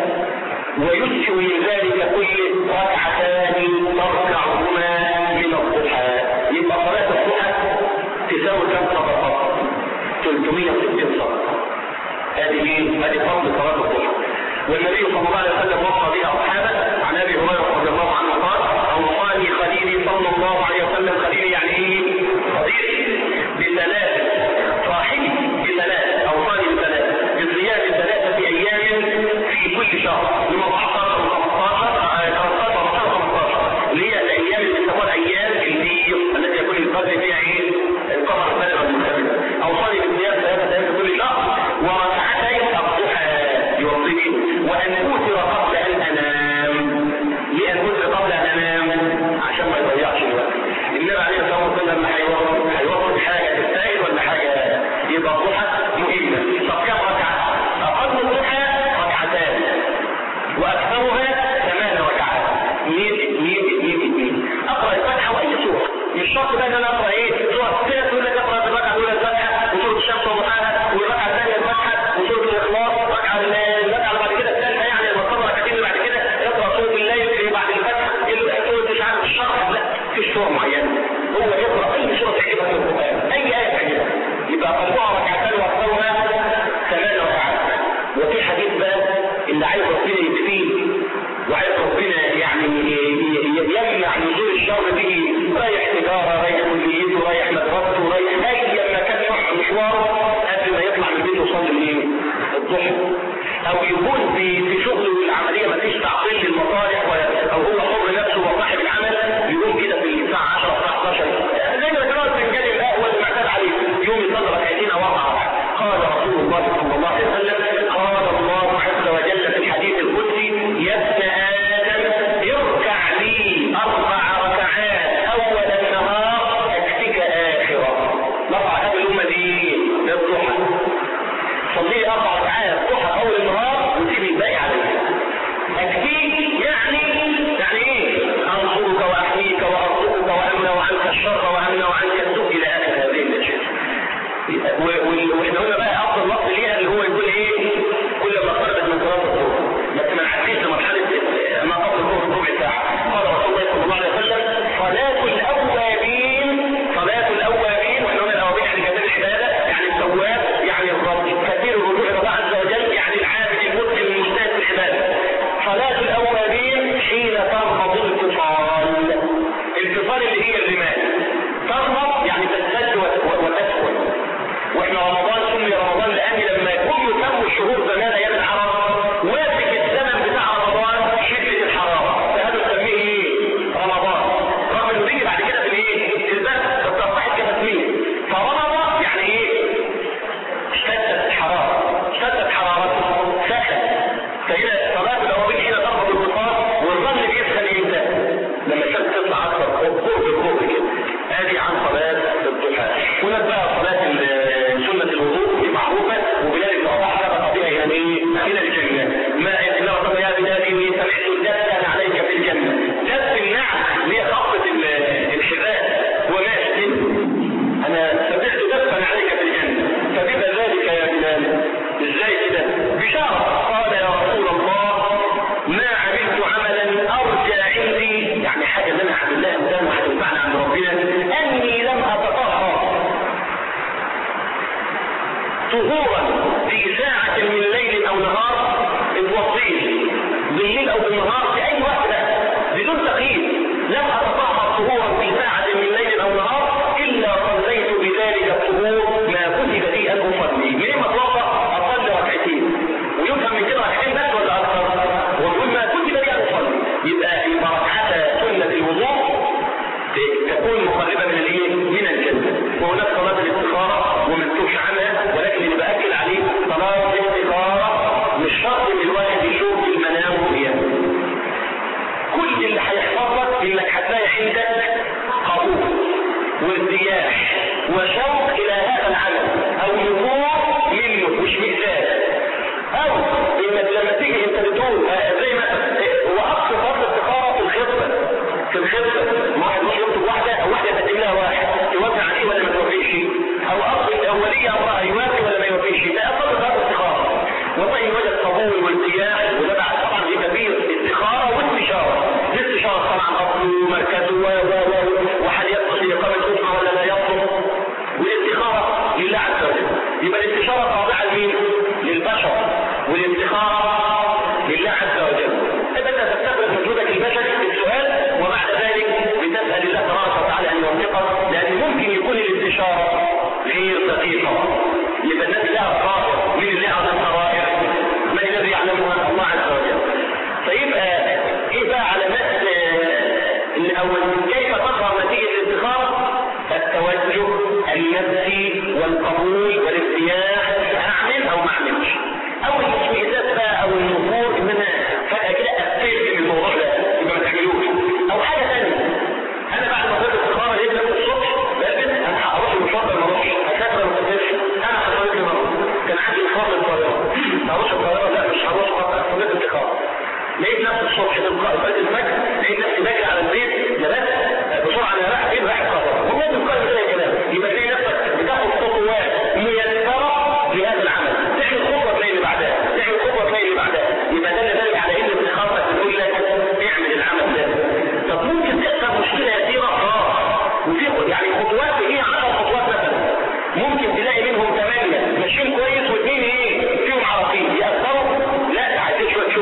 ويسوي ذلك كل ركعتان تركعهما من الضحى يبقى صلاه الضحى تساوي كم صدقه 360 صدقه هذه هذه فضل صلاه الضحى والنبي صلى الله عليه وسلم وصى بها اصحابه عن ابي هريره رضي الله عنه قال اوصاني خليلي صلى الله عليه وسلم خليلي يعني ايه؟ صديقي بثلاث صاحبي بثلاث اوصاني بثلاث بصيام ثلاثه ايام في كل شهر يوم 14 و 15 15 15 اللي هي الايام اللي بتسموها ايام البيض التي يكون القدر فيها ايه؟ القمر بدر المكتمل اوصاني بصيام ثلاثه ايام في كل شهر وركعتين اللي عايز ربنا يكفيه وعايز ربنا يعني يمنع نزول الشر به رايح تجاره رايح كليته رايح مدرسته رايح اي مكان يروح مشواره قبل ما يطلع من البيت يصلي ايه؟ الضحى او يكون في في شغله العمليه ما فيش تعطيل للمصالح او هو حر نفسه وصاحب العمل يقوم كده في الساعه 10 الساعه 11 زي ما كان فنجان القهوه اللي معتاد عليه يوم يصلي ركعتين او اربعه قال رسول الله صلى الله عليه وسلم قال الله عز وجل في الحديث القدسي يا ابن ادم اركع لي اربع ركعات اول النهار اكفك اخره نرفع هذه الامه دي للضحى صلي اربع ركعات ضحى اول النهار وتسيب الباقي عليك اكفيك يعني يعني ايه انصرك واحميك وارزقك وامنع عنك الشر وامنع عنك السوء الى اخر هذه الاشياء واحنا قلنا بقى افضل وقت ليها اللي هو يقول ايه كل ما اقتربت من صلاه الظهر بس ما نعديش لمرحله ما قبل الظهر ربع ساعه قال رسول الله صلى الله عليه وسلم صلاه الاوابين صلاه الاوابين واحنا قلنا الاوابين يعني كثير العباده يعني التواب يعني الرب كثير الرجوع الى الله عز وجل يعني العابد المسلم المجتهد في العباده صلاه الاوابين حين تنهض الانفصال الانفصال اللي هي الرمال تنهض يعني تزداد وتسكن واحنا رمضان سمي رمضان لان لما يكون يسمى الشهور زمان ايام العرب وافق الزمن بتاع رمضان شده الحراره فهذا نسميه ايه؟ رمضان رغم انه بيجي بعد كده في الايه؟ في البرد فتصبحت كتسميه فرمضان يعني ايه؟ اشتدت الحراره اشتدت حرارته سخن فهنا صلاه الاوابين حين تربط البطاق والظل بيسخن امتى؟ لما الشمس تطلع اكثر قرب قرب كده ادي عن صلاه الضحى هناك بقى صلاه سنه الوضوء معروفه وبلال بن رباح ربط بها الى ايه؟ الى الجنه ما الله ربنا يا بلالي سمعت دفا عليك في الجنه دف النعم اللي هي خطه الحذاء وماشي انا سمعت دفا عليك في الجنه فبما ذلك يا بلال ازاي كده؟ بشاره قال يا رسول الله ما عملت عملا ارجى عندي يعني حاجه اللي انا اعمل لها قدام وهتنفعنا عند ربنا اني لم اتطهر طهورا في ساعة من ليل او نهار اتوصيل بالليل او بالنهار في اي وقت ده بدون تقييد لم اتطهر طهورا في ساعة من ليل او نهار الا صليت بذلك الطهور ما كتب لي ان اصلي منين ما اتوضا اصلي ركعتين ويفهم من كده ركعتين بس ولا اكثر ويقول ما كتب لي ان اصلي يبقى يبقى ركعات سنة الوضوء تكون مقربة من الايه؟ من الجنة وهناك صلاة الاستخارة ومن تمشي عنها ولكن اللي بأكد عليه صلاة الاستخارة مش شرط ان الواحد يشوف في المنام رؤيا كل اللي هيحصل لك انك هتلاقي عندك قبول وارتياح وشوق الى هذا العمل او نفور منه مش مئزاز او انك لما تيجي انت بتقول زي مثلا هو اقصى فرض الاستخاره في الخطبه في الخطبه واحد مش يخطب واحده او واحده يقدم لها واحد توافق عليه ولا ما توافقش او اصل الاوليه امرها يوافق ولا ما يوافقش لا اصل فرض الاستخاره والله وجد قبول وارتياح وده بعد طبعا دي كبير استخاره واستشاره الاستشاره طبعا اصله ومركزه و و وهل يصلح لاقامه الاسره ولا لا يصلح والاستخاره لله عز وجل يبقى الاستشاره خاضعه لمين؟ للبشر والاستخاره لله عز وجل فبدأ تستقبل وجودك البشري في السؤال وبعد ذلك بتسأل الله تبارك وتعالى أن يوفقك لأن ممكن يكون الاستشارة غير دقيقة يبقى الناس لها قرار من اللي يعلم القرائر من الذي يعلمها الله عز وجل فيبقى ايه بقى علامات الاول كيف تظهر نتيجة الاستخارة التوجه النفسي والقبول والارتياح اعمل او ما اعملش او الاشمئزاز بقى او النفور ان انا فجأة كده قفلت من الموضوع ده يبقى ما تعملوش او حاجة ثانية انا بعد ما صليت الاستخارة لقيت نفسي الصبح بلبس انا هروح المشوار ده ما اروحش اسافر ما اسافرش انا حصلت لي مرة كان عندي اصرار للطيارة هروح الطيارة لا مش هروح صليت الاستخارة لقيت نفسي الصبح تلقائي صلاه الفجر لقيت نفسي باجي على البيت لبس بسرعه انا رايح فين رايح القاهره والله تلقائي زي كلام يبقى تلاقي نفسك بتاخد خطوات ميسره لهذا العمل تعمل خطوه تلاقي اللي بعدها تعمل خطوه تلاقي اللي بعدها يبقى ده اللي دل على ان استخارتك بتقول لك اعمل العمل ده طب ممكن تحصل مشكله يسيره اه وفي يعني خطوات هي 10 خطوات مثلا ممكن تلاقي منهم ثمانيه ماشيين كويس واثنين ايه فيهم عراقيل يأثروا لا عايزين شويه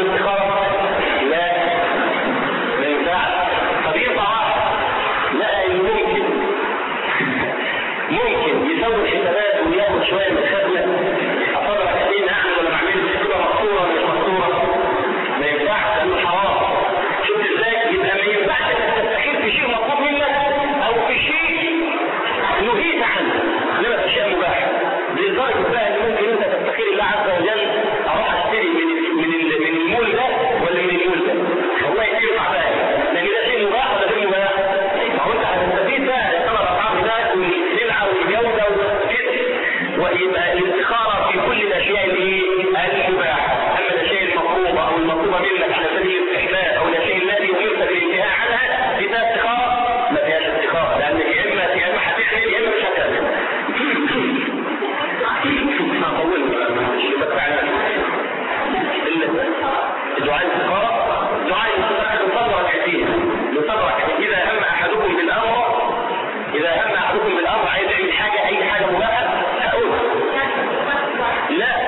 الاستخاره؟ لا ما ينفعش طب ينفع واحد لا اللي ممكن ممكن يسوي حسابات وياخد شويه من الخدمه اصابع حسين اعمل ولا ما اعملش كده مقصوره ولا مش مقصوره ما ينفعش لانه حرام شفت ازاي يبقى ما ينفعش انك تستخير في شيء مطلوب منك او في شيء نهيت عنه انما في شيء مباح لدرجه بقى ان ممكن انت تستخير الله عز وجل اروح اشتري من ال من ال من المول ده ولا من المول ده والله ينفع بقى لان ده شيء مباح ولا غير مباح ما هو انت هتستفيد بقى الثمن الاسعار ده والسلعه والجوده وكده ويبقى الاستخاره في كل الاشياء اللي المباحه اما الاشياء المطلوبه او المطلوبه منك على سبيل الاستحلال او الاشياء التي امرت بالانتهاء عنها دي فيها استخاره ما فيهاش استخاره لان يا اما يا اما هتعمل يا اما مش هتعمل دعاء الاستخاره دعاء الاستخاره لصبر كثير لصبر كثير اذا هم احدكم بالامر اذا هم احدكم بالامر عايز يعمل حاجه اي حاجه مباحه اقول لا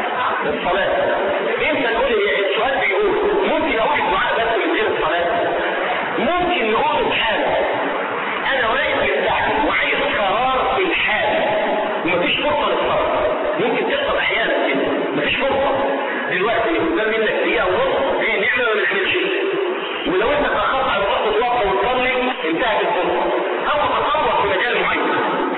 الصلاه انت تقول لي السؤال بيقول ممكن اقول الدعاء بس من غير الصلاه ممكن نقول بحاجه انا واقف مرتاح وعايز قرار في الحال ومفيش فرصه للصلاه ممكن تحصل احيانا كده مفيش فرصه دلوقتي قدام منك دقيقه ونص ايه نعمل ولا ما نعملش ولو انت اتاخرت على وقت توقف وتصلي انتهت الفرصه او تتطور في مجال معين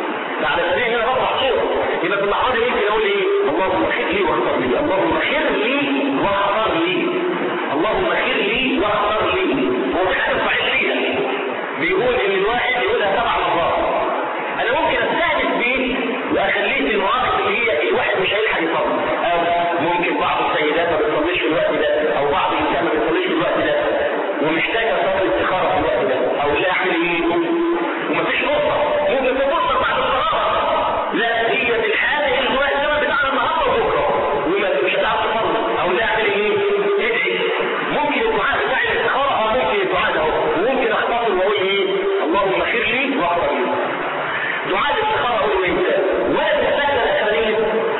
ده على سبيل ان انا بطلع صوت يبقى في اللحظه دي ممكن اقول ايه اللهم خير لي واختار لي اللهم خير لي واختار لي اللهم خير لي واختار لي هو في حاجه صحيح فيها بيقول ان الواحد يقولها سبع مرات انا ممكن استهدف بيه واخليه في المواقف اللي هي الواحد مش هيلحق يصلي او ممكن بعض السيدات ما بتصليش في الوقت ده او بعض النساء ما بتصليش في الوقت ده ومحتاجه تصلي استخاره في الوقت ده او لا اعمل ايه ومفيش فرصه ممكن في فرصه بعد الصلاه لا هي في الحاله اللي هو الزمن بتاعنا النهارده وبكره وما مش هتعرف تصلي او لا اعمل ايه ادعي ممكن الدعاء بتاع الاستخاره اه ممكن الدعاء ده اهو وممكن اختصر واقول ايه اللهم خير لي واغفر لي دعاء الاستخاره اقول امتى ولا تستاهل الاخرين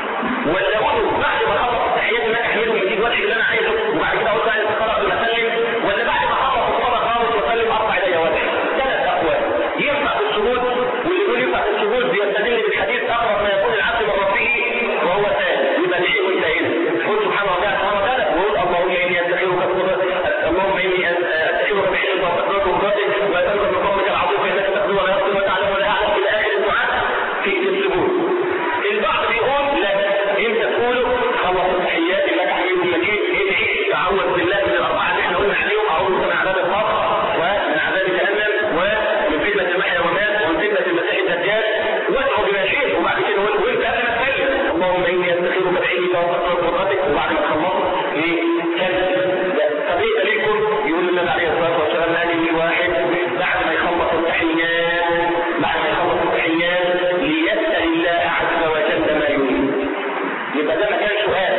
ولا اقول بعد ما اخلص التحيات اللي انا احمده من ايد وجهي اللي انا عايزه وبعد كده اقول دعاء الاستخاره قبل ما اسلم ولا بعد ما اخلص الصلاه خالص واسلم ارفع ايدي وجهي ثلاث اقوال ينفع في السجود واللي يقول ينفع في السجود بيستدل بالحديث اقرب ما يكون العبد من ربه وهو سائل يبقى الشيء منتهي قل سبحان الله سبحانه وتعالى وقل اللهم اني استخيرك اللهم اني استخيرك بحلمك وتقدرك وقدرتك واتمك من فضلك العظيم فانك تقدر ولا يقدر وتعلم ولا اعلم الى اخر الدعاء في السجود البعض بيقول لا انت تقوله خلص التحيات اللي لك حبيب المجيد ادعي تعوذ بالله من الاربعه اللي احنا قلنا عليهم اعوذ من عذاب القبر ومن عذاب جهنم ومن فتنه المحيا والممات ومن فتنه المسيح الدجال وادعو بما شئت وبعد كده قول وانت قبل ما تسلم اللهم اني استخيرك بعلمك وقدرتك وقدرتك وبعد ما تخلص ايه كلم طب ايه دليلكم يقول النبي عليه الصلاه والسلام قال لي واحد بعد ما يخلص التحيات بعد ما يخلص التحيات ليسال الله عز وجل ما يريد يبقى ده ما كان سؤال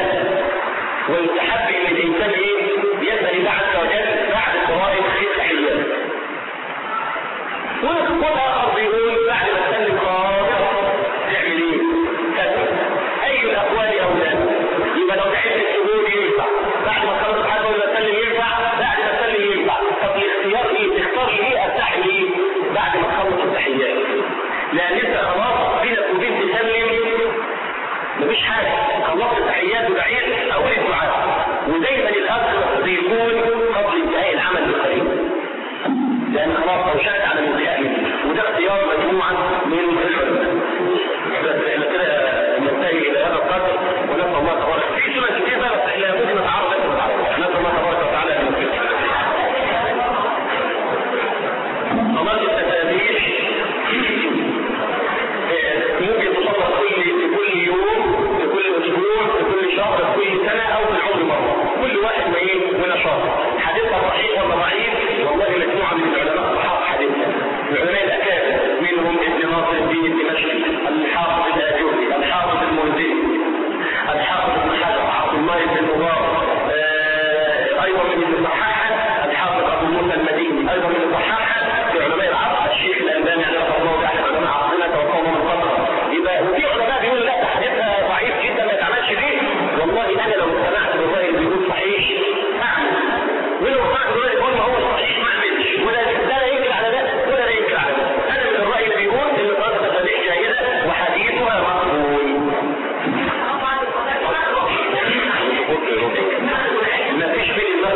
ويستحب ان الانسان ايه يسال الله عز وجل بعد قراءه خير تحيات والاخر بيقول بعد ما تسلم خالص تعمل ايه؟ كذا اي الاقوال اولى يبقى لو تحب السجود ينفع بعد ما تخلص حاجه ولا تسلم ينفع بعد ما تسلم ينفع طب الاختيار ايه؟ تختار ايه ارتاح ليه؟ بعد ما تخلص التحيات لان انت خلاص بينك وبين تسلم مفيش حاجه خلصت التحيات ودعيت اقول الدعاء ودايما الاخر بيكون قبل انتهاء العمل بالخير لان خلاص اوشكت على الانتهاء منه وده اختيار مجموعه من العلماء بس احنا كده ننتهي الى هذا القدر ونسال الله تبارك في سنن كتير بقى بس احنا ممكن نتعرض لكم نسال الله تبارك وتعالى ان يوفقنا صلاه التسابيح ممكن تصلى كل في كل يوم في كل اسبوع في كل شهر في كل سنه او في العمر مره كل واحد ما ايه ونشاط حديثها صحيح ولا ضعيف والله مجموعه من العلماء صحاح حديثها العلماء الاكابر منهم ابن ناصر الدين الدمشقي الحافظ الاجوري الحافظ المنذري الحافظ ابن حجر عبد الله بن مبارك آه، ايضا من الصحاحه الحافظ ابو موسى المديني ايضا من الصحاحه في علماء العصر الشيخ الالباني عليه رحمه الله احد علماء عصرنا توفاه من فتره يبقى وفي علماء بيقولوا لا ده حديثها ضعيف جدا ما يتعملش بيه والله انا لو سمعت الراي بيقول صحيح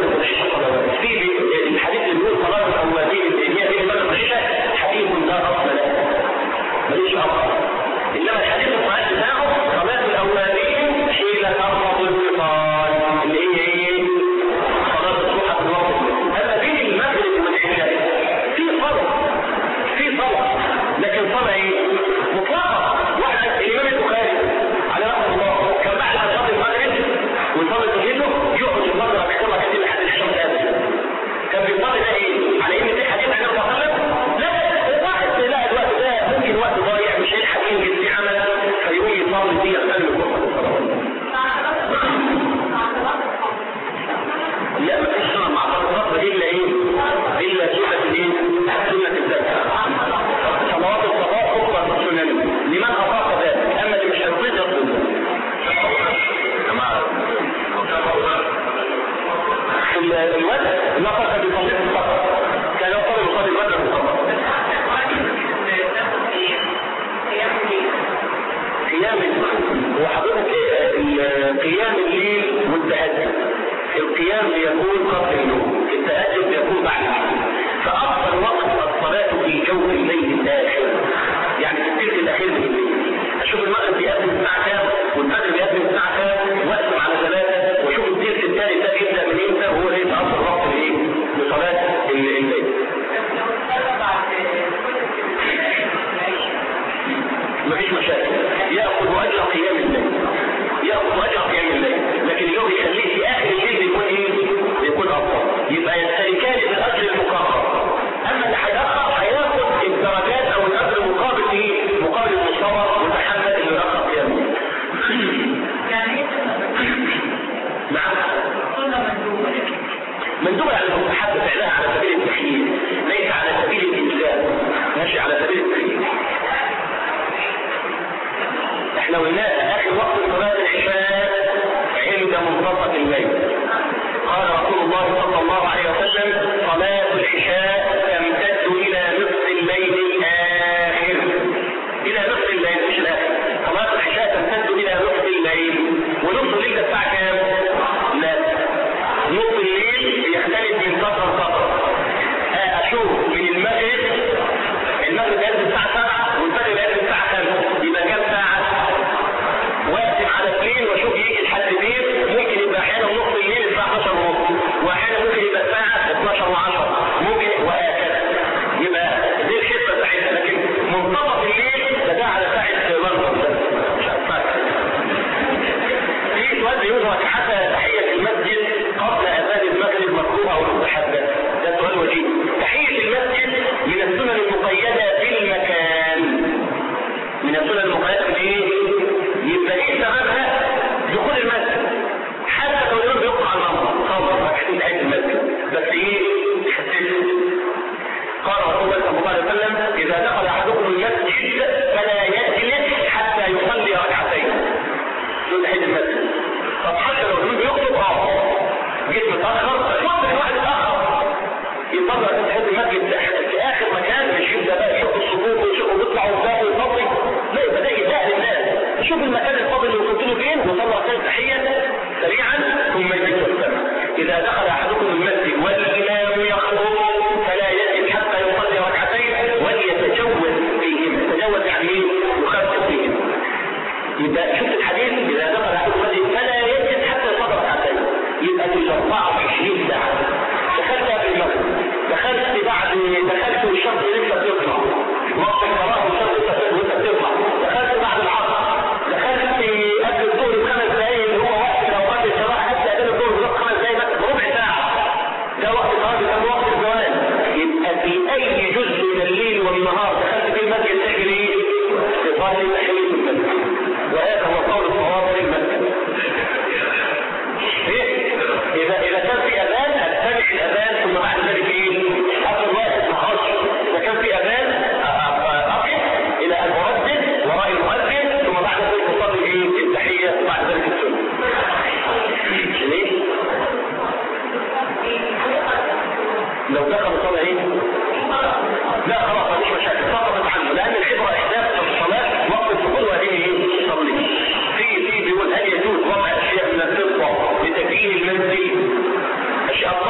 الشيء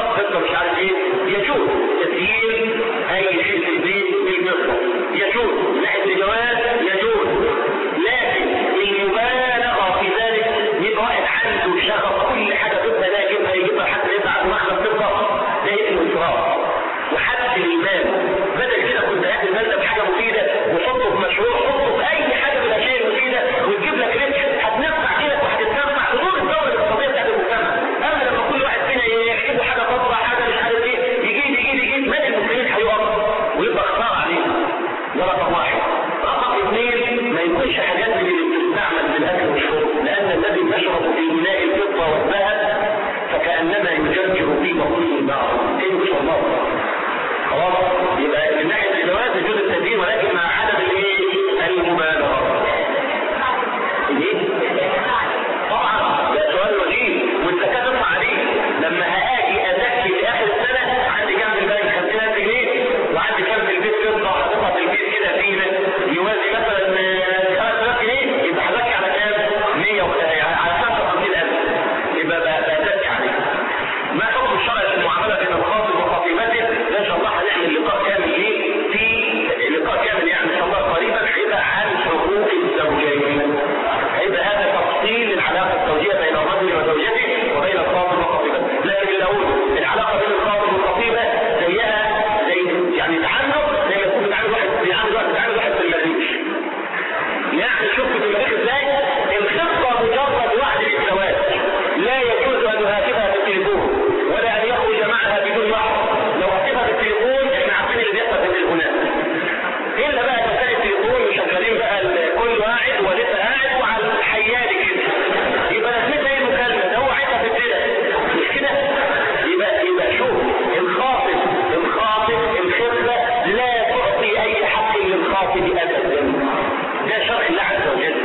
العلاقه بين الخاطب والخطيبه زيها زي يعني تعلق زي ما يكون بتعامل واحد بيعامل واحد بيعامل واحد في المريخ يعني شوف في المريخ ازاي الخطه مجرد واحد للزواج لا يجوز ان يهاتفها في التليفون ولا ان يخرج معها بدون وحي لو هاتفها في التليفون احنا عارفين اللي بيحصل في التليفونات الا بقى لو كان التليفون مشغلين بقى كل قاعد ولسه قاعد وعلى الحياد كده يبقى لازمتها ايه المكالمه ده هو عايزها في الدنيا مش كده يبقى يبقى شوف الخاطب الخاطب الخطبه لا تعطي اي حق للخاطب ابدا ده شرع الله عز وجل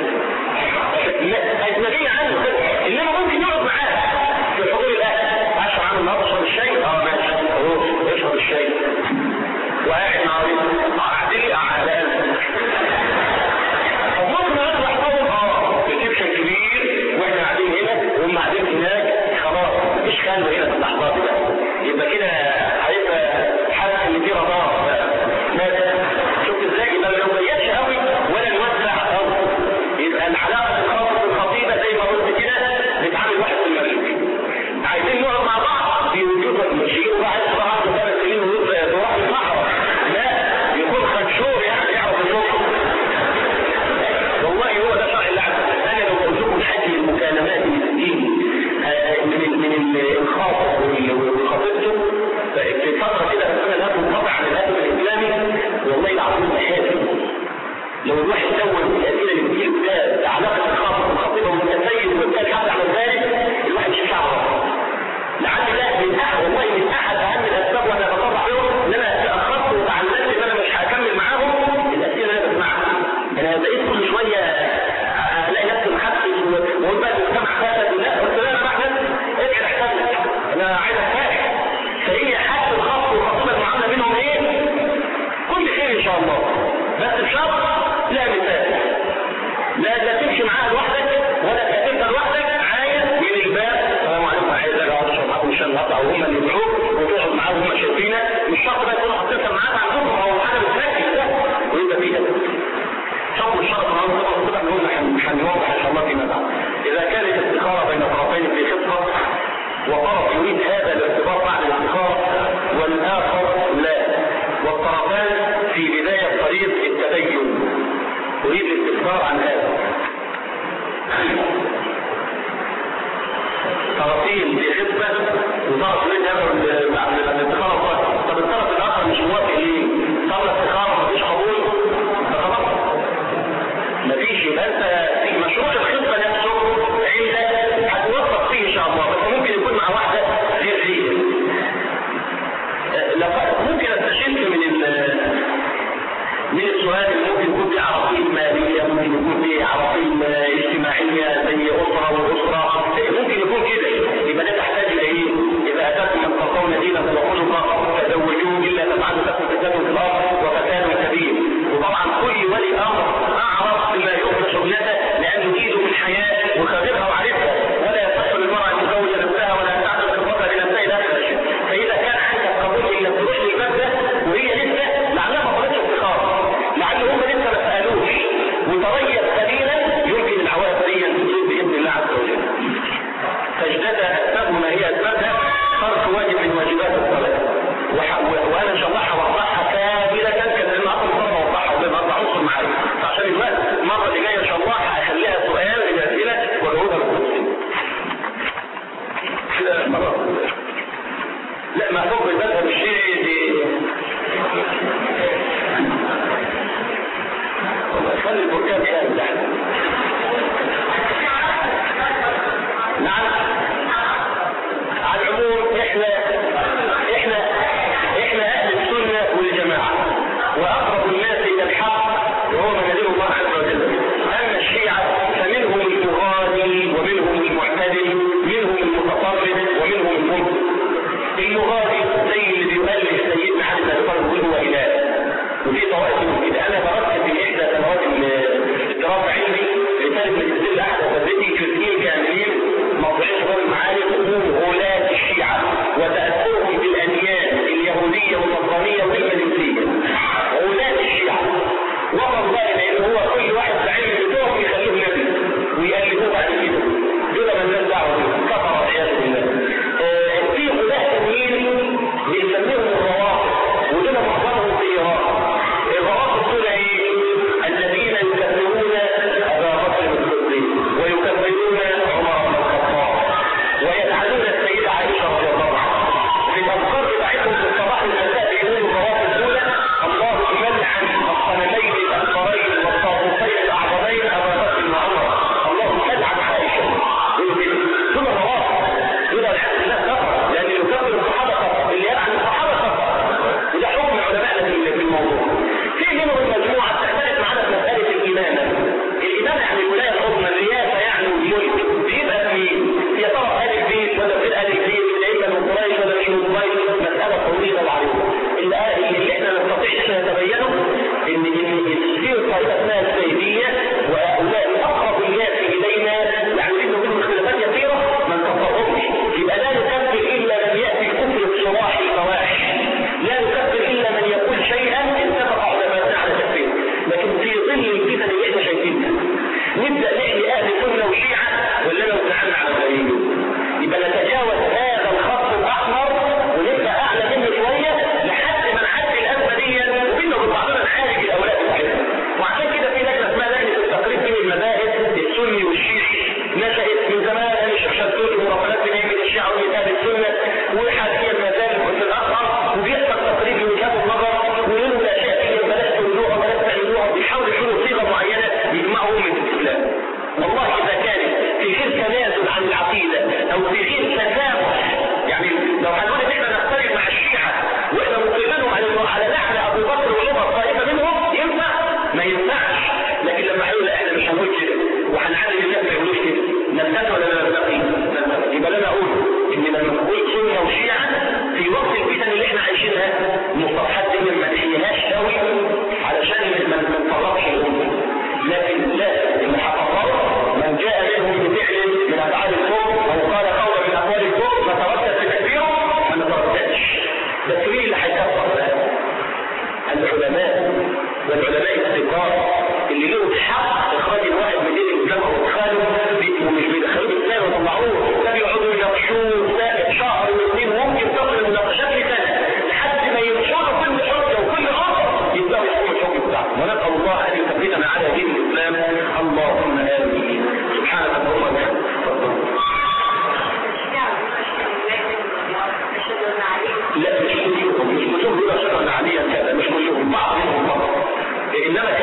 اجنبيه عنه انما ممكن يقعد معاها في حضور الاهل اشرب عنه النهارده اشرب الشاي اه ماشي روح اشرب الشاي وقاعد مع قاعدين على قلبك طب ممكن نطلع فوق اه ريسبشن كبير واحنا قاعدين هنا وهم قاعدين هناك خلاص مفيش خلوه هنا في اللحظات دي بقى يبقى كده هيبقى حاسس ان في رضاعه بقى بس شفت ازاي يبقى ما نضيقش قوي ولا نوسع قوي يبقى العلاقه الخاصه بالخطيبه زي ما قلت كده بتعامل واحد في المريخ عايزين نقعد مع بعض في وجود المشير وواحد بعض ثلاث سنين ويروح المحرم لا يكون خنشور يعني يعرف النقطه والله هو ده شرع الله عز وجل انا لو قلت لكم حجم المكالمات اللي بتجيني من من الخاطب وخطيبته في فتره كده السنه لا تنقطع عن الهاتف الاسلامي والله العظيم مشاكل لو الواحد دون الاسئله اللي بتجيله ده علاقه الخاطب والخطيبه والمتسيد وبالتالي حتى على ذلك الواحد مش شعره لعل ده من احد والله من احد اهم الاسباب وانا بطلع لهم ان انا تاخرت وتعلمت ان انا مش هكمل معاهم الاسئله اللي انا بسمعها انا بقيت كل شويه الاقي نفسي محسس واقول بقى المجتمع فسد لا قلت لا انا بحث ابعد احسن انا عايز ارتاح فهي حتى الخط والخطيبه المعامله بينهم ايه؟ كل خير ان شاء الله بس بشرط لا مثال لا لا تمشي معاها لوحدك ولا تقابلها لوحدك عايز من الباب السلام عليكم عايز اقعد اشرب معاكم عشان نقطع وهم اللي يدعوك وتقعد معاهم هم شايفينك مش شرط بقى تكون حطيتها معاك عندكم او حاجه بتركز ده ويبقى فيها شرط الشرط النهارده طبعا طبعا نقول هنوضح ان شاء الله فيما بعد اذا كانت الاستخاره بين طرفين في خطبه وطرف يريد هذا الارتباط بعد الاستخاره والاخر لا والطرفان في بدايه طريق التبين أريد الاستفسار عن هذا طرفين في خدمة وطرف يريد هذا بعد الاستخارة طب الطرف الآخر مش موافق ليه؟ طب الاستخارة مفيش قبول ده خلاص مفيش يبقى أنت في مشروع الخدمة نفسه عندك هتوفق فيه إن شاء الله بس ممكن يكون مع واحدة غير فيه ممكن استشف من من السؤال اللي ممكن يكون فيه عراقيل مالية ممكن يكون فيه عراقيل اجتماعية زي أسرة وأسرة ممكن يكون كده يبقى ده تحتاج إلى إيه؟ إذا أتاكم من ترضون دينه وخلقه فزوجوه إلا تفعلوا تكن فتاة في الأرض وفساد كبير وطبعا كل ولي أمر أعرف بما يخرج شغلته لأنه إيده في الحياة وخبرها وعرفها ولا يصح للمرأة أن تزوج نفسها ولا أن تعترف خبرتها لنفسها إلى آخر الشيء فإذا كان عندك قبول إنك تروح للباب ده وهي لسه لعلها ما طلبتش استخارة لعل هم لسه ما سالوش وتريث قليلا يمكن العوائق دي تزول باذن الله عز وجل. فاجتدى اسبابهما هي اسبابها ترك واجب من واجبات الصلاه. وانا ان شاء الله هوضحها كامله كان لان اصلا مره اوضحها ولا مره عنصر معايا فعشان الوقت المره اللي جايه ان شاء الله هخليها سؤال من الاسئله واجاوبها بالتفصيل. كده مرة لا محبوب المذهب الشيعي دي خلي البركان كامل نعم على العموم احنا احنا احنا اهل السنه والجماعه واقرب الناس الى الحق وهو منازل الله عز وجل اما الشيعه فمنهم المغالي ومنهم المعتدل منهم المتطرف ومنهم المنكر المغالي زي اللي بيؤلف سيدنا علي بن ابي طالب وهو اله وفي طوائف من كده انا درست في احدى سنوات الدراسه عندي رساله بتدل احد اساتذتي جزئين كاملين موضوعين شباب المعارف هم غلاة الشيعه وتاثرهم بالاديان اليهوديه والنصرانيه والمجوسيه غلاة الشيعه وصل بقى لان هو كل واحد بعلم بتوعهم يخلوه نبي ويألفوه بعد كده دول من الناس دعوه بهم كفر والعياذ بالله في غلاة تانيين المسلمين العريضة اللي اللي احنا نستطيع ان نتبينه ان ان في طائفه اسمها الزيديه وهؤلاء اقرب الناس الينا يعني لانه منهم اختلافات يسيره ما نكفرهمش يبقى لا نكفر الا من ياتي الكفر بصراح الفواحش لا نكفر الا من يقول شيئا اتفق علماءنا على تكفيره لكن في ظل الفتن اللي احنا شايفينها نبدا نحيي اهل سنه وشيعه ولا لو تعالى على الغريب يبقى نتجاوز هذا الخط الاحمر ونبقى اعلى منه شويه لحد ما نعدي الازمه دي وبيننا وبين بعضنا نعالج الاولاد وكده وعشان كده في لجنه اسمها لجنه التقريب بين المذاهب السني والشيعي نشات من زمان قال الشيخ شدود مرافقات بين اهل الشيعه ومن اهل السنه وحاليا ما زال في الازهر وبيحصل تقريب لوجهات النظر ويقولوا الاشياء دي بلاش تقولوها بلاش تعملوها بيحاولوا يشيلوا صيغه معينه يجمعوا من الاسلام والله اذا كانت في غير تنازل عن العقيده او في غير تسامح يعني لو هنقول ان احنا نختلف مع الشيعه واحنا مقيمينهم على على لعن ابو بكر وعمر طائفه منهم ينفع؟ ما ينفعش لكن لما هيقول لا احنا مش هنقول كده وهنعلم الناس ما يقولوش كده نلتقي ولا لا نلتقي؟ نلتقي. يبقى انا اقول ان لما نقول سنه وشيعه في وقت الفتن اللي احنا عايشينها المصطلحات دي ما نحييهاش قوي علشان ما ما نفرقش الامه لكن لا المحققات من جاء منهم بفعل من افعال الكفر او قال قولا من اقوال الكفر فتردد في تكفيره ما نترددش بس مين اللي هيكفر بقى؟ العلماء والعلماء الثقات اللي لهم حق اخراج الواحد من دين الاسلام او ادخاله ومش بيدخلوه الاسلام ويطلعوه ده بيقعدوا يناقشوه ده شهر واثنين ممكن تصل المناقشات لسنه لحد ما ينشروا كل حجه وكل امر يبداوا يحكموا الحكم بتاعهم ونسال الله ان يثبتنا على دين الاسلام اللهم امين سبحانك اللهم وبحمدك لا مش كلهم مش كلهم بيقولوا اشهد ان عليا كذا مش كلهم بعض منهم فقط انما